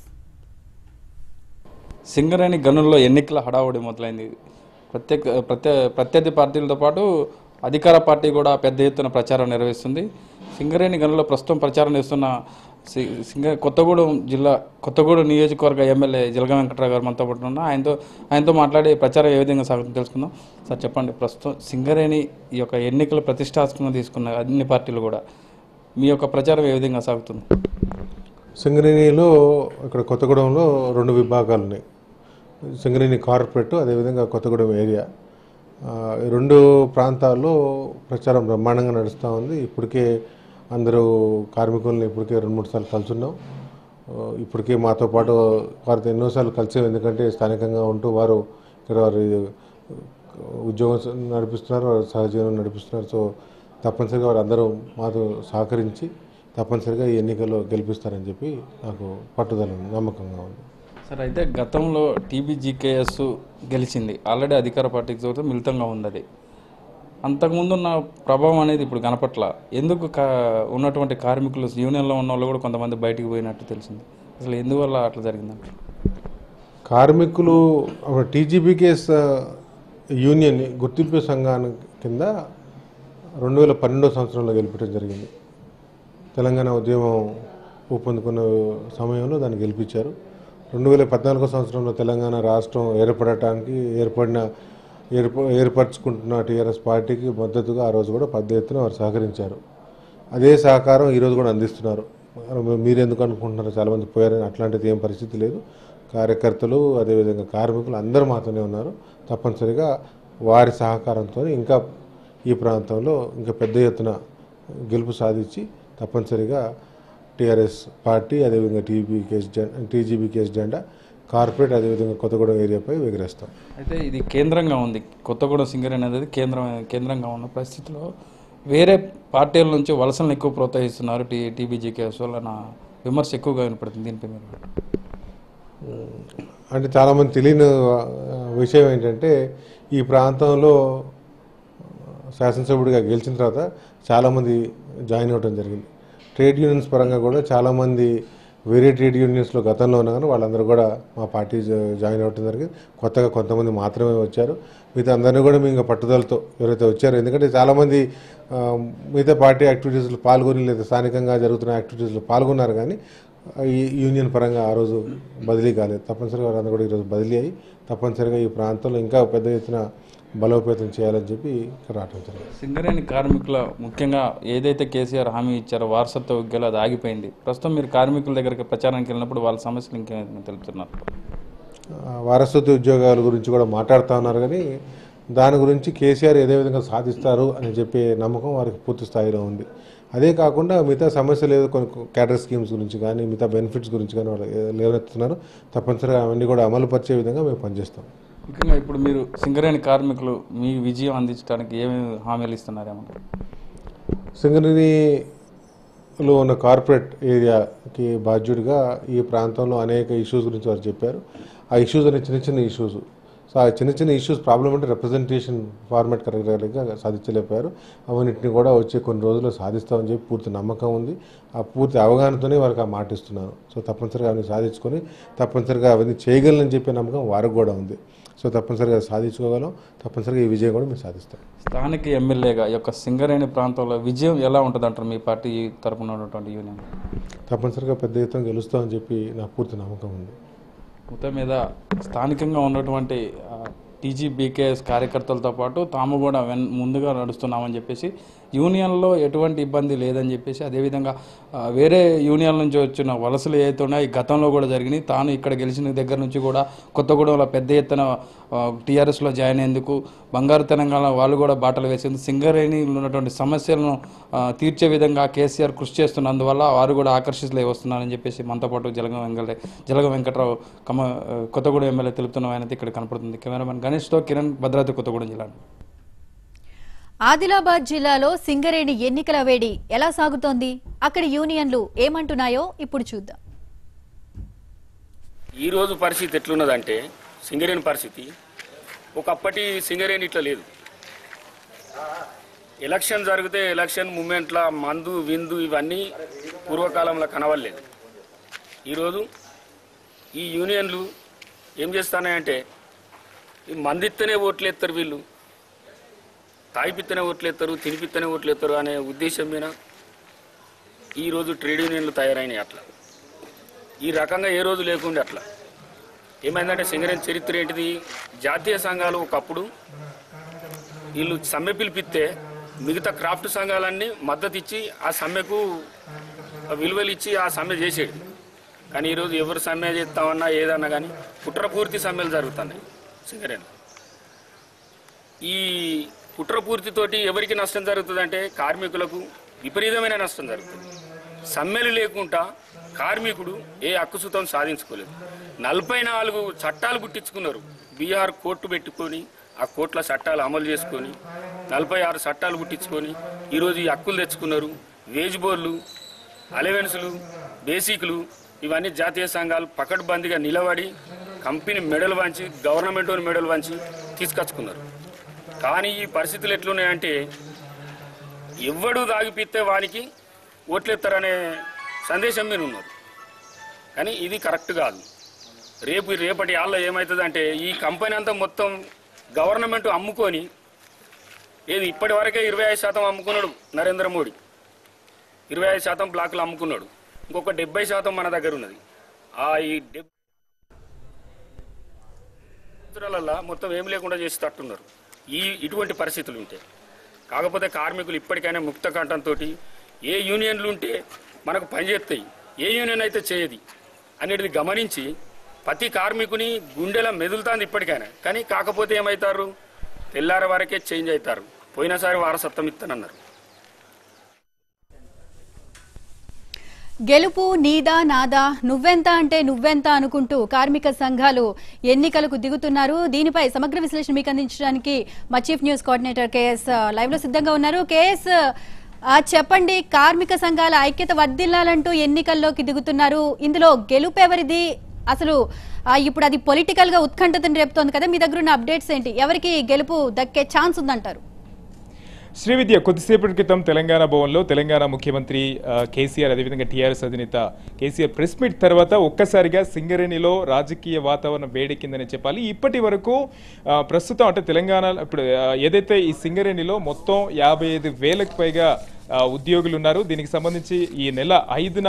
Singareni గనుల్లో ఎన్నికల హడావుడి మొదలైంది ప్రత్యేక ప్రత్య ప్రత్యర్థి పార్టీలతో పాటు అధికార పార్టీ కూడా పెద్ద ఎత్తున ప్రచారం నిర్వహిస్తుంది సింగరేణి గనుల్లో ప్రస్తుతం ప్రచారం చేస్తున్న సి- సింగ కొత్తగూడెం జిల్లా కొత్తగూడెం నియోజకవర్గ ఎమ్మెల్యే జిలగ వెంకట్రావు గారు మనతో పాటు ఉన్నారు ఆయనతో ఆయనతో మాట్లాడి ప్రచారం ఏ విధంగా సాగుతుందో తెలుసుకుందాం సార్ చెప్పండి ప్రస్తుతం సింగరేణి ఈ యొక్క ఎన్నికలు ప్రతిష్టాత్మకంగా తీసుకున్న అన్ని పార్టీలు కూడా మీ యొక్క ప్రచారం ఏ విధంగా సాగుతుంది సింగరేణిలో ఇక్కడ కొత్తగూడెంలో రెండు విభాగాలు ఉన్నాయి సింగరేణి కార్పొరేట్ అదేవిధంగా కొత్తగూడెం ఏరియా ఆ, ఈ రెండు ప్రాంతాల్లో ప్రచారం బ్రహ్మాండంగా నడుస్తూ ఉంది ఇప్పటికే అందరూ కార్మికులను ఇప్పటికే రెండు మూడు సార్లు కలుసున్నాం ఆ, ఇప్పటికే మాతో పాటు వారితో ఎన్నోసార్లు కలిసాం ఎందుకంటే స్థానికంగా ఉంటూ వారు ఇక్కడ వారి ఉద్యోగం నడిపిస్తున్నారు వారు సహజీవనం నడిపిస్తున్నారు సో తప్పనిసరిగా వారు అందరూ మాతో సహకరించి తప్పనిసరిగా ఈ ఎన్నికల్లో గెలిపిస్తారని చెప్పి నాకు పట్టుదల ఉంది, నమ్మకంగా ఉంది సార్ అయితే గతంలో టీబీజీకేఎస్ గెలిచింది ఆల్రెడీ అధికార పార్టీకి చోటు మిళితంగా ఉంది అది అంతకుముందు ఉన్న ప్రభావం అనేది ఇప్పుడు కనపట్ల ఎందుకు కా ఉన్నటువంటి కార్మికులు యూనియన్లో ఉన్న వాళ్ళు కూడా కొంతమంది బయటికి పోయినట్టు తెలిసింది అసలు ఎందువల్ల అట్లా జరిగిందంట కార్మికులు టీజీబీకేఎస్ యూనియన్ గుర్తింపు సంఘాన్ని కింద రెండు వేల పన్నెండో సంవత్సరంలో గెలిపించడం జరిగింది తెలంగాణ ఉద్యమం ఊపందుకున్న సమయంలో దాన్ని గెలిపించారు రెండు వేల పద్నాలుగో సంవత్సరంలో తెలంగాణ రాష్ట్రం ఏర్పడటానికి ఏర్పడిన ఏర్ప ఏర్పరచుకుంటున్న టీఆర్ఎస్ పార్టీకి మద్దతుగా ఆ రోజు కూడా పెద్ద ఎత్తున వారు సహకరించారు అదే సహకారం ఈరోజు కూడా అందిస్తున్నారు మరి మీరు ఎందుకు అనుకుంటున్నారు చాలామంది పోయారని అట్లాంటిది ఏం పరిస్థితి లేదు కార్యకర్తలు అదేవిధంగా కార్మికులు అందరూ మాతోనే ఉన్నారు తప్పనిసరిగా వారి సహకారంతో ఇంకా ఈ ప్రాంతంలో ఇంకా పెద్ద ఎత్తున గెలుపు సాధించి తప్పనిసరిగా టీఆర్ఎస్ పార్టీ అదేవిధంగా టీబీకేఎస్ జెండా టీజీబీకేఎస్ జెండా కార్పొరేట్ అదేవిధంగా కొత్తగూడెం ఏరియాపై ఎగిరేస్తాం అయితే ఇది కేంద్రంగా ఉంది కొత్తగూడెం సింగరేణి అనేది కేంద్రం కేంద్రంగా ఉన్న పరిస్థితిలో వేరే పార్టీల నుంచి వలసలను ఎక్కువ ప్రోత్సహిస్తున్నారు టీ టీబీజీకేఎస్ వల్ల నా విమర్శ ఎక్కువగా వినపడుతుంది దీనిపై మీరు అంటే చాలామంది తెలియని ఆ, విషయం ఏంటంటే ఈ ప్రాంతంలో శాసనసభ్యుడిగా గెలిచిన తర్వాత చాలామంది జాయిన్ అవ్వడం జరిగింది ట్రేడ్ యూనియన్స్ పరంగా కూడా చాలామంది వేరే ట్రేడ్ యూనియన్స్లో గతంలో ఉన్నా కానీ వాళ్ళందరూ కూడా మా పార్టీ జా- జాయిన్ అవ్వడం జరిగింది కొత్తగా కొంతమంది మాత్రమే వచ్చారు మిగతా అందరినీ కూడా మేము ఇంకా పట్టుదలతో ఎవరైతే వచ్చారో ఎందుకంటే చాలామంది ఆ, మిగతా పార్టీ యాక్టివిటీస్లో పాల్గొని లేదా స్థానికంగా జరుగుతున్న యాక్టివిటీస్లో పాల్గొన్నారు కానీ ఈ యూనియన్ పరంగా ఆ రోజు బదిలీ కాలేదు తప్పనిసరిగా వారందరూ కూడా ఈరోజు బదిలీ అయ్యి తప్పనిసరిగా ఈ ప్రాంతంలో ఇంకా పెద్ద ఎత్తున బలోపేతం చేయాలని చెప్పి ఇక్కడ రావడం జరిగింది సింగరేణి కార్మికుల ముఖ్యంగా ఏదైతే కేసీఆర్ హామీ ఇచ్చారో వారసత్వ ఉద్యోగాలు అది ఆగిపోయింది ప్రస్తుతం మీరు కార్మికుల దగ్గరికి ప్రచారానికి వెళ్ళినప్పుడు వాళ్ళ సమస్యలు ఇంకేమైనా తెలుపుతున్నారు ఆ, వారసత్వ ఉద్యోగాల గురించి కూడా మాట్లాడుతూ ఉన్నారు కానీ దాని గురించి కేసీఆర్ ఏదే విధంగా సాధిస్తారు అని చెప్పే నమ్మకం వారికి పూర్తి స్థాయిలో ఉంది అదే కాకుండా మిగతా సమస్యలు ఏదో కొన్ని క్యాడర్ స్కీమ్స్ గురించి కానీ మిగతా బెనిఫిట్స్ గురించి కానీ వాళ్ళు ఏ- లేవనెత్తుతున్నారు తప్పనిసరిగా అవన్నీ కూడా అమలు పరిచే విధంగా మేము పనిచేస్తాం ముఖ్యంగా ఇప్పుడు మీరు సింగరేణి కార్మికులు మీ విజయం అందించడానికి ఏమేమి హామీలు ఇస్తున్నారేమో సింగరేణిలో ఉన్న కార్పొరేట్ ఏరియాకి బాధ్యుడిగా ఈ ప్రాంతంలో అనేక ఇష్యూస్ గురించి వారు చెప్పారు ఆ ఇష్యూస్ అనే చిన్న చిన్న ఇష్యూస్ సో ఆ చిన్న చిన్న ఇష్యూస్ ప్రాబ్లం అంటే రిప్రజెంటేషన్ ఫార్మాట్ కరెక్ట్గా సాధించలేకపోయారు అవన్నింటిని కూడా వచ్చే కొన్ని రోజుల్లో సాధిస్తామని చెప్పి పూర్తి నమ్మకం ఉంది ఆ పూర్తి అవగాహనతోనే వారికి ఆ మాట ఇస్తున్నాను సో తప్పనిసరిగా అవన్నీ సాధించుకొని తప్పనిసరిగా అవన్నీ చేయగలనని చెప్పే నమ్మకం వారికి కూడా ఉంది సో తప్పనిసరిగా సాధించుకోగలం తప్పనిసరిగా ఈ విజయం కూడా మేము సాధిస్తాం స్థానిక ఎమ్మెల్యేగా ఈ యొక్క సింగరేణి ప్రాంతంలో విజయం ఎలా ఉంటుంది అంటారు మీ పార్టీ తరపున ఉన్నటువంటి యూనియన్ తప్పనిసరిగా పెద్ద ఎత్తున గెలుస్తామని చెప్పి నాకు పూర్తి నమ్మకం ఉంది మొత్తం మీద స్థానికంగా ఉన్నటువంటి టీజీబీకేఎస్ కార్యకర్తలతో పాటు తాము కూడా వెన్ ముందుగా నడుస్తున్నామని చెప్పేసి యూనియన్లో ఎటువంటి ఇబ్బంది లేదని చెప్పేసి అదేవిధంగా ఆ, వేరే యూనియన్ నుంచి వచ్చిన వలసలు ఏవైతే ఉన్నాయో గతంలో కూడా జరిగినాయి తాను ఇక్కడ గెలిచిన దగ్గర నుంచి కూడా కొత్తగూడెంలో పెద్ద ఎత్తున టీఆర్ఎస్లో జాయిన్ అయ్యేందుకు బంగారు తెలంగాణ వాళ్ళు కూడా బాటలు వేసేందుకు సింగరేణిలో ఉన్నటువంటి సమస్యలను ఆ, తీర్చే విధంగా కేసీఆర్ కృషి చేస్తున్నందువల్ల వారు కూడా ఆకర్షితులై వస్తున్నారని చెప్పేసి మనతో పాటు జలగం వెంకట జలగం వెంకట్రావు కమ ఆ, కొత్తగూడెం ఎమ్మెల్యే తెలుపుతున్న ఆయన ఇక్కడ కనపడుతుంది కెమెరామెన్ గణేష్తో కిరణ్ భద్రాద్రి కొత్తగూడెం జిల్లా ఆదిలాబాద్ జిల్లాలో సింగరేణి ఎన్నికల వేడి ఎలా సాగుతోంది అక్కడి యూనియన్లు ఏమంటున్నాయో ఇప్పుడు చూద్దాం ఈ రోజు పరిస్థితి ఎట్లున్నదంటే సింగరేణి పరిస్థితి ఒకప్పటి సింగరేణి ఇట్లా లేదు ఎలక్షన్ జరిగితే ఎలక్షన్ మూమెంట్ల మందు విందు ఇవన్నీ పూర్వకాలంలో కనవలేదు ఈరోజు ఈ యూనియన్లు ఏం చేస్తానంటే ఈ మందిత్తనే ఓట్లు ఎత్తారు వీళ్ళు తాగిపిత్తనే ఓట్లు ఎత్తారు తినిపిత్తనే ఓట్లు ఎత్తారు అనే ఉద్దేశం మీద ఈరోజు ట్రేడ్ యూనియన్లు తయారైనాయి అట్లా ఈ రకంగా ఏ రోజు లేకుండే అట్లా ఏమైందంటే సింగరేణి చరిత్ర ఏంటిది జాతీయ సంఘాలు ఒకప్పుడు వీళ్ళు సమ్మె పిలిపిస్తే మిగతా క్రాఫ్ట్ సంఘాలన్నీ మద్దతు ఇచ్చి ఆ సమ్మెకు విలువలు ఇచ్చి ఆ సమ్మె చేసేది కానీ ఈరోజు ఎవరు సమ్మె చేస్తామన్నా ఏదన్నా కానీ కుట్రపూర్తి సమ్మెలు జరుగుతున్నాయి సింగరేణి ఈ కుట్రపూర్తితోటి ఎవరికి నష్టం జరుగుతుందంటే కార్మికులకు విపరీతమైన నష్టం జరుగుతుంది సమ్మెలు లేకుండా కార్మికుడు ఏ హక్కుసుతం సాధించుకోలేదు నలభై నాలుగు చట్టాలు గుట్టించుకున్నారు బీహార్ కోర్టు పెట్టుకొని ఆ కోర్టుల చట్టాలు అమలు చేసుకొని నలభై ఆరు చట్టాలు గుట్టించుకొని ఈరోజు ఈ హక్కులు తెచ్చుకున్నారు వేజ్ బోర్లు అలవెన్సులు బేసిక్లు ఇవన్నీ జాతీయ సంఘాలు పకడ్బందీగా నిలబడి కంపెనీ మెడల్ వంచి గవర్నమెంట్ మెడల్ వంచి తీసుకొచ్చుకున్నారు కానీ ఈ పరిస్థితులు ఎట్లున్నాయంటే ఎవడు దాగిపిస్తే వానికి ఓట్లెత్తారనే సందేశం మీద ఉన్నారు కానీ ఇది కరెక్ట్ కాదు రేపు రేపటి ఆళ్ళ ఏమవుతుందంటే ఈ కంపెనీ అంతా మొత్తం గవర్నమెంట్ అమ్ముకొని ఏది ఇప్పటి వరకే ఇరవై ఐదు శాతం అమ్ముకున్నాడు నరేంద్ర మోడీ ఇరవై ఐదు శాతం బ్లాక్లు అమ్ముకున్నాడు ఇంకొక డెబ్బై శాతం మన దగ్గర ఉన్నది ఆ ఈ డెబ్బై సంవత్సరాలల్లా మొత్తం ఏం లేకుండా చేసి తట్టున్నారు ఈ ఇటువంటి పరిస్థితులు ఉంటే కాకపోతే కార్మికులు ఇప్పటికైనా ముక్త కంఠంతో ఏ యూనియన్లు ఉంటే మనకు పనిచేస్తాయి ఏ యూనియన్ అయితే చేయది అనేది గమనించి ప్రతి కార్మికుని గుండెల మెదులుతాంది ఇప్పటికైనా కానీ కాకపోతే ఏమవుతారు తెల్లారి వరకే చేంజ్ అవుతారు పోయినసారి వారసత్వం ఇస్తానన్నారు గెలుపు నీదా నాదా నువ్వెంత అంటే నువ్వెంత అనుకుంటూ కార్మిక సంఘాలు ఎన్నికలకు దిగుతున్నారు దీనిపై సమగ్ర విశ్లేషణ మీకు అందించడానికి మా chief news coordinator KS live లో సిద్ధంగా ఉన్నారు కేఎస్ ఆ, చెప్పండి కార్మిక సంఘాల ఐక్యత వర్ధిల్లాలంటూ ఎన్నికల్లోకి దిగుతున్నారు ఇందులో గెలుపు ఎవరిది అసలు ఆ, ఇప్పుడు అది పొలిటికల్ గా ఉత్కంఠతను రేపుతోంది కదా మీ దగ్గర ఉన్న అప్డేట్స్ ఏంటి ఎవరికి గెలుపు దక్కే ఛాన్స్ ఉందంటారు శ్రీవిద్య కొద్దిసేపటి క్రితం తెలంగాణ భవన్లో తెలంగాణ ముఖ్యమంత్రి ఆ, కేసీఆర్ అదేవిధంగా టీఆర్ఎస్ అధినేత కేసీఆర్ ప్రెస్ మీట్ తర్వాత ఒక్కసారిగా సింగరేణిలో రాజకీయ వాతావరణం వేడెక్కిందని చెప్పాలి ఇప్పటి వరకు ఆ, ప్రస్తుతం అంటే తెలంగాణ ఇప్పుడు ఆ, ఏదైతే ఈ సింగరేణిలో మొత్తం యాభై ఐదు వేలకు పైగా ఆ, ఉద్యోగులు ఉన్నారు దీనికి సంబంధించి ఈ నెల ఐదున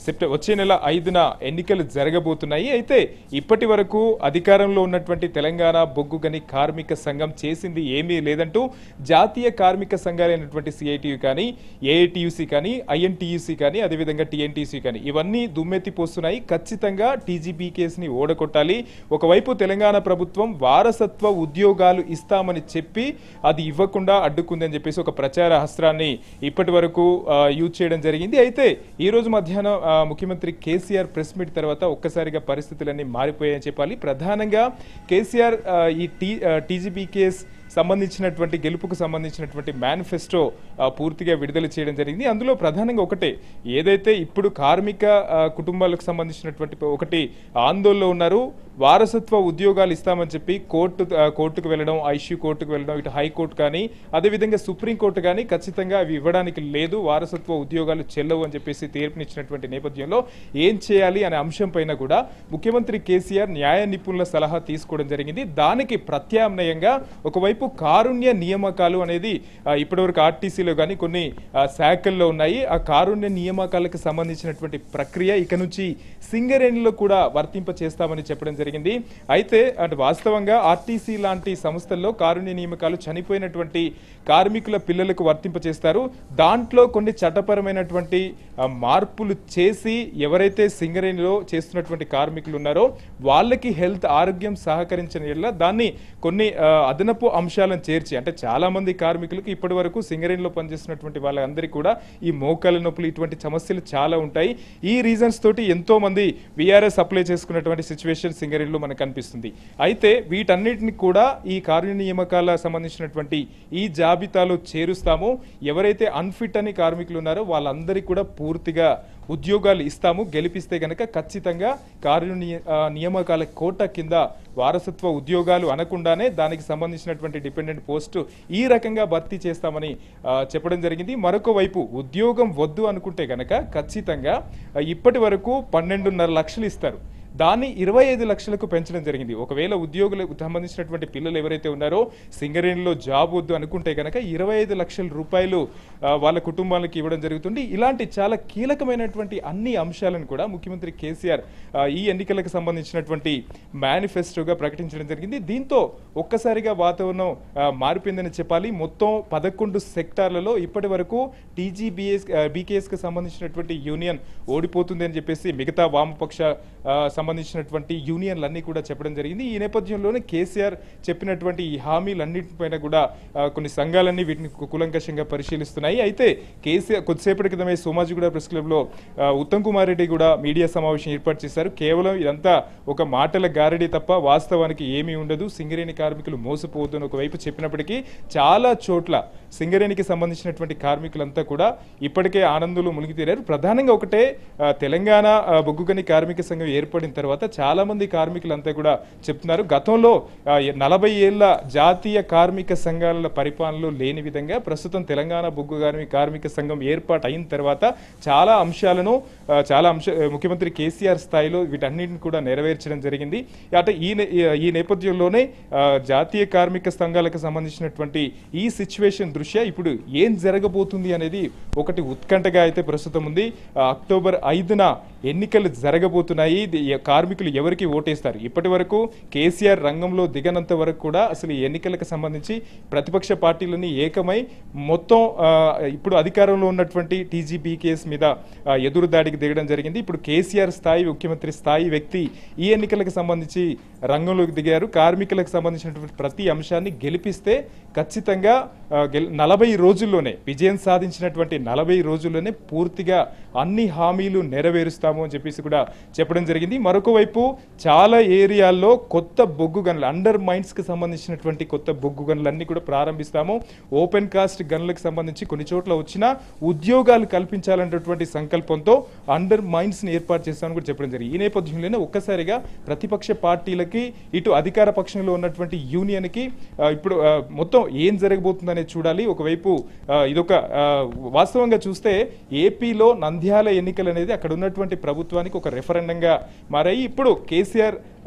సెప్టెంబర్ వచ్చే నెల ఐదున ఎన్నికలు జరగబోతున్నాయి అయితే ఇప్పటి వరకు అధికారంలో ఉన్నటువంటి తెలంగాణ బొగ్గు గని కార్మిక సంఘం చేసింది ఏమీ లేదంటూ జాతీయ కార్మిక సంఘాలైనటువంటి సిఐటియు కానీ ఏఐటియుసి కానీ ఐఎన్టీయూసీ కానీ అదేవిధంగా టీఎన్టీసీ కానీ ఇవన్నీ దుమ్మెత్తి పోస్తున్నాయి ఖచ్చితంగా టీజీబీ కేసుని ఓడగొట్టాలి ఒకవైపు తెలంగాణ ప్రభుత్వం వారసత్వ ఉద్యోగాలు ఇస్తామని చెప్పి అది ఇవ్వకుండా అడ్డుకుందని చెప్పేసి ఒక ప్రచార హస్త్రాన్ని ఇప్పటి వరకు ఆ, యూజ్ చేయడం జరిగింది అయితే ఈ రోజు మధ్యాహ్నం ఆ, ముఖ్యమంత్రి కేసీఆర్ ప్రెస్ మీట్ తర్వాత ఒక్కసారిగా పరిస్థితులన్నీ మారిపోయాయని చెప్పాలి ప్రధానంగా కేసీఆర్ ఆ, ఈ టీ టీజీబీ కేసు సంబంధించినటువంటి గెలుపుకు సంబంధించినటువంటి మేనిఫెస్టో ఆ, పూర్తిగా విడుదల చేయడం జరిగింది అందులో ప్రధానంగా ఒకటే ఏదైతే ఇప్పుడు కార్మిక ఆ, కుటుంబాలకు సంబంధించినటువంటి ఒకటి ఆందోళనలో ఉన్నారు వారసత్వ ఉద్యోగాలు ఇస్తామని చెప్పి కోర్టు ఆ, కోర్టుకు వెళ్ళడం ఐష్యూ కోర్టుకు వెళ్ళడం ఇటు హైకోర్టు కానీ అదేవిధంగా సుప్రీంకోర్టు కానీ ఖచ్చితంగా అవి ఇవ్వడానికి లేదు వారసత్వ ఉద్యోగాలు చెల్లవు అని చెప్పేసి తీర్పునిచ్చినటువంటి నేపథ్యంలో ఏం చేయాలి అనే అంశం పైన కూడా ముఖ్యమంత్రి కేసీఆర్ న్యాయ నిపుణుల సలహా తీసుకోవడం జరిగింది దానికి ప్రత్యామ్నాయంగా ఒకవైపు కారుణ్య నియామకాలు అనేది ఆ, ఇప్పటివరకు ఆర్టీసీలో కానీ కొన్ని ఆ, శాఖల్లో ఉన్నాయి ఆ కారుణ్య నియామకాలకు సంబంధించినటువంటి ప్రక్రియ ఇక నుంచి సింగరేణిలో కూడా వర్తింప చేస్తామని చెప్పడం జరిగింది అయితే అటు వాస్తవంగా ఆర్టీసీ లాంటి సంస్థల్లో కారుణ్య నియామకాలు చనిపోయినటువంటి కార్మికుల పిల్లలకు వర్తింప చేస్తారు దాంట్లో కొన్ని చట్టపరమైనటువంటి ఆ, మార్పులు చేసి ఎవరైతే సింగరేణిలో చేస్తున్నటువంటి కార్మికులు ఉన్నారో వాళ్ళకి హెల్త్ ఆరోగ్యం సహకరించిన ఎడల దాన్ని కొన్ని ఆ, అదనపు అంశాలను చేర్చి అంటే చాలా మంది కార్మికులకు ఇప్పటి వరకు సింగరేణిలో పనిచేస్తున్నటువంటి వాళ్ళందరికీ కూడా ఈ మోకాల నొప్పులు ఇటువంటి సమస్యలు చాలా ఉంటాయి ఈ రీజన్స్ తోటి ఎంతో మంది విఆర్ఎస్ అప్లై చేసుకున్నటువంటి సిచ్యువేషన్ సింగరేణిలో మనకు కనిపిస్తుంది అయితే వీటన్నిటిని కూడా ఈ కార్య నియామకాల సంబంధించినటువంటి ఈ జాబితాలో చేరుస్తాము ఎవరైతే అన్ఫిట్ అని కార్మికులు ఉన్నారో వాళ్ళందరికీ కూడా పూర్తిగా ఉద్యోగాలు ఇస్తాము గెలిపిస్తే గనక ఖచ్చితంగా కార్య నియ- ఆ, నియామకాల కోట కింద వారసత్వ ఉద్యోగాలు అనకుండానే దానికి సంబంధించినటువంటి డిపెండెంట్ పోస్టు ఈ రకంగా భర్తీ చేస్తామని ఆ, చెప్పడం జరిగింది మరొక వైపు ఉద్యోగం వద్దు అనుకుంటే గనక ఖచ్చితంగా ఆ, ఇప్పటి వరకు పన్నెండున్నర లక్షలు ఇస్తారు దాన్ని ఇరవై ఐదు లక్షలకు పెంచడం జరిగింది ఒకవేళ ఉద్యోగులకు సంబంధించినటువంటి పిల్లలు ఎవరైతే ఉన్నారో సింగరేణిలో జాబ్ వద్దు అనుకుంటే కనుక ఇరవై ఐదు లక్షల రూపాయలు ఆ, వాళ్ళ కుటుంబాలకు ఇవ్వడం జరుగుతుంది ఇలాంటి చాలా కీలకమైనటువంటి అన్ని అంశాలను కూడా ముఖ్యమంత్రి కేసీఆర్ ఆ, ఈ ఎన్నికలకు సంబంధించినటువంటి మేనిఫెస్టోగా ప్రకటించడం జరిగింది దీంతో ఒక్కసారిగా వాతావరణం ఆ, మారిపోయిందని చెప్పాలి మొత్తం పదకొండు సెక్టార్లలో ఇప్పటి వరకు టీజీబీఎస్ బీకేఎస్కి సంబంధించినటువంటి యూనియన్ ఓడిపోతుంది అని చెప్పేసి మిగతా వామపక్ష ఆ, సంబంధించినటువంటి యూనియన్లన్నీ కూడా చెప్పడం జరిగింది ఈ నేపథ్యంలోనే కేసీఆర్ చెప్పినటువంటి ఈ హామీలన్నింటిపైన కూడా ఆ, కొన్ని సంఘాలన్నీ వీటిని కు- కూలంకషంగా పరిశీలిస్తున్నాయి అయితే కేసీఆర్ కొద్దిసేపటి క్రితమే సోమాజిగూడ ప్రెస్ క్లబ్లో ఆ, ఉత్తమ్ కుమార్ రెడ్డి కూడా మీడియా సమావేశం ఏర్పాటు చేశారు కేవలం ఇదంతా ఒక మాటల గారడి తప్ప వాస్తవానికి ఏమీ ఉండదు సింగరేణి కార్మికులు మోసపోవద్దు అని ఒకవైపు చెప్పినప్పటికీ చాలా చోట్ల సింగరేణికి సంబంధించినటువంటి కార్మికులంతా కూడా ఇప్పటికే ఆనందంలో మునిగి తీరారు ప్రధానంగా ఒకటే ఆ, తెలంగాణ ఆ, బొగ్గుగని కార్మిక సంఘం ఏర్పడిన తర్వాత చాలా మంది కార్మికులంతా కూడా చెప్తున్నారు గతంలో ఆ, నలభై ఏళ్ల జాతీయ కార్మిక సంఘాల పరిపాలనలో లేని విధంగా ప్రస్తుతం తెలంగాణ బొగ్గు కార్మిక కార్మిక సంఘం ఏర్పాటు అయిన తర్వాత చాలా అంశాలను ఆ, చాలా అంశ ముఖ్యమంత్రి కేసీఆర్ స్థాయిలో వీటన్నిటిని కూడా నెరవేర్చడం జరిగింది అంటే ఈ నే- ఈ నేపథ్యంలోనే ఆ, జాతీయ కార్మిక సంఘాలకు సంబంధించినటువంటి ఈ సిచ్యువేషన్ దృష్ట్యా ఇప్పుడు ఏం జరగబోతుంది అనేది ఒకటి ఉత్కంఠగా అయితే ప్రస్తుతం ఉంది ఆ, అక్టోబర్ ఐదున ఎన్నికలు జరగబోతున్నాయి ఇది ఎ- కార్మికులు ఎవరికి ఓటేస్తారు ఇప్పటి వరకు కేసీఆర్ రంగంలో దిగనంత వరకు కూడా అసలు ఈ ఎన్నికలకు సంబంధించి ప్రతిపక్ష పార్టీలన్నీ ఏకమై మొత్తం ఆ, ఇప్పుడు అధికారంలో ఉన్నటువంటి టీజీబీ కేసు మీద ఆ, ఎదురు దాడికి దిగడం జరిగింది ఇప్పుడు కేసీఆర్ స్థాయి ముఖ్యమంత్రి స్థాయి వ్యక్తి ఈ ఎన్నికలకు సంబంధించి రంగంలోకి దిగారు కార్మికులకు సంబంధించినటువంటి ప్రతి అంశాన్ని గెలిపిస్తే ఖచ్చితంగా ఆ, గెల్- నలభై రోజుల్లోనే విజయం సాధించినటువంటి నలభై రోజుల్లోనే పూర్తిగా అన్ని హామీలు నెరవేరుస్తాము అని చెప్పేసి కూడా చెప్పడం జరిగింది మరొక వైపు చాలా ఏరియాల్లో కొత్త బొగ్గు గనులు అండర్ మైన్స్ కి సంబంధించినటువంటి కొత్త బొగ్గు గనులన్నీ కూడా ప్రారంభిస్తాము ఓపెన్ కాస్ట్ గనులకు సంబంధించి కొన్ని చోట్ల వచ్చిన ఉద్యోగాలు కల్పించాలన్నటువంటి సంకల్పంతో అండర్ మైన్స్ ని ఏర్పాటు చేస్తామని కూడా చెప్పడం జరిగింది ఈ నేపథ్యంలోనే ఒక్కసారిగా ప్రతిపక్ష పార్టీలకి ఇటు అధికార పక్షంలో ఉన్నటువంటి యూనియన్ కి ఆ, ఇప్పుడు ఆ, మొత్తం ఏం జరగబోతుందనేది చూడాలి ఒకవైపు ఆ, ఇదొక ఆ, వాస్తవంగా చూస్తే ఏపీలో నంద్యాల ఎన్నికలు అనేది అక్కడ ఉన్నటువంటి ప్రభుత్వానికి ఒక రెఫరెండంగా మారాయి ఇప్పుడు కేసీఆర్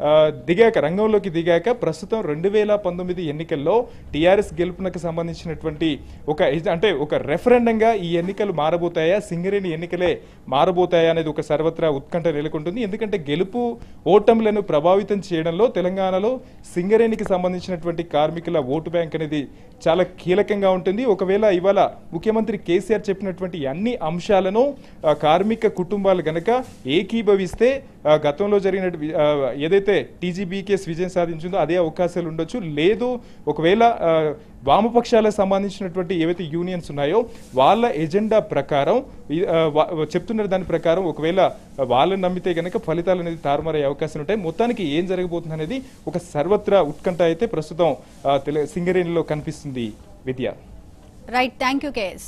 ఆ, దిగాక రంగంలోకి దిగాక ప్రస్తుతం రెండు వేల పంతొమ్మిది ఎన్నికల్లో టీఆర్ఎస్ గెలుపునకు సంబంధించినటువంటి ఒక ఎజ- అంటే ఒక రెఫరెండంగా ఈ ఎన్నికలు మారబోతాయా సింగరేణి ఎన్నికలే మారబోతాయా అనేది ఒక సర్వత్రా ఉత్కంఠ నెలకొంటుంది ఎందుకంటే గెలుపు ఓటములను ప్రభావితం చేయడంలో తెలంగాణలో సింగరేణికి సంబంధించినటువంటి కార్మికుల ఓటు బ్యాంక్ అనేది చాలా కీలకంగా ఉంటుంది ఒకవేళ ఇవాళ ముఖ్యమంత్రి కేసీఆర్ చెప్పినటువంటి అన్ని అంశాలను ఆ, కార్మిక కుటుంబాలు గనక ఏకీభవిస్తే ఆ, గతంలో జరిగిన ఆ, ఏదైతే టీజీబీకేఎస్ విజయం సాధించిందో అదే అవకాశాలు ఉండొచ్చు లేదు ఒకవేళ ఆ, వామపక్షాలకు సంబంధించినటువంటి ఏవైతే యూనియన్స్ ఉన్నాయో వాళ్ళ ఎజెండా ప్రకారం ఈ, ఆ, వా- చెప్తున్న దాని ప్రకారం ఒకవేళ వాళ్ళని నమ్మితే గనక ఫలితాలు అనేది తారుమారయ్యే అవకాశాలు ఉంటాయి మొత్తానికి ఏం జరగబోతుంది అనేది ఒక సర్వత్రా ఉత్కంఠ అయితే ప్రస్తుతం ఆ, తెల- సింగరేణిలో కనిపిస్తుంది విద్య రైట్ థ్యాంక్ యూ కేఎస్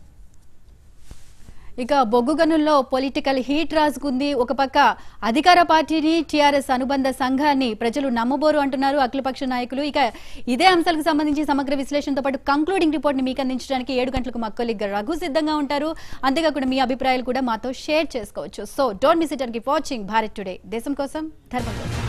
ఇక బొగ్గు గనుల్లో పొలిటికల్ హీట్ రాసుకుంది ఒక పక్క అధికార పార్టీని టీఆర్ఎస్ అనుబంధ సంఘాన్ని ప్రజలు నమ్మబోరు అంటున్నారు అఖిలపక్ష నాయకులు ఇక ఇదే అంశాలకు సంబంధించి సమగ్ర విశ్లేషణతో పాటు కంక్లూడింగ్ రిపోర్ట్ ని మీకు అందించడానికి ఏడు గంటలకు మా కొలిగ్ రఘు సిద్ధంగా ఉంటారు అంతేకాకుండా మీ అభిప్రాయాలు కూడా మాతో షేర్ చేసుకోవచ్చు so don't miss it and keep watching Bharat today దేశం కోసం ధర్మం కోసం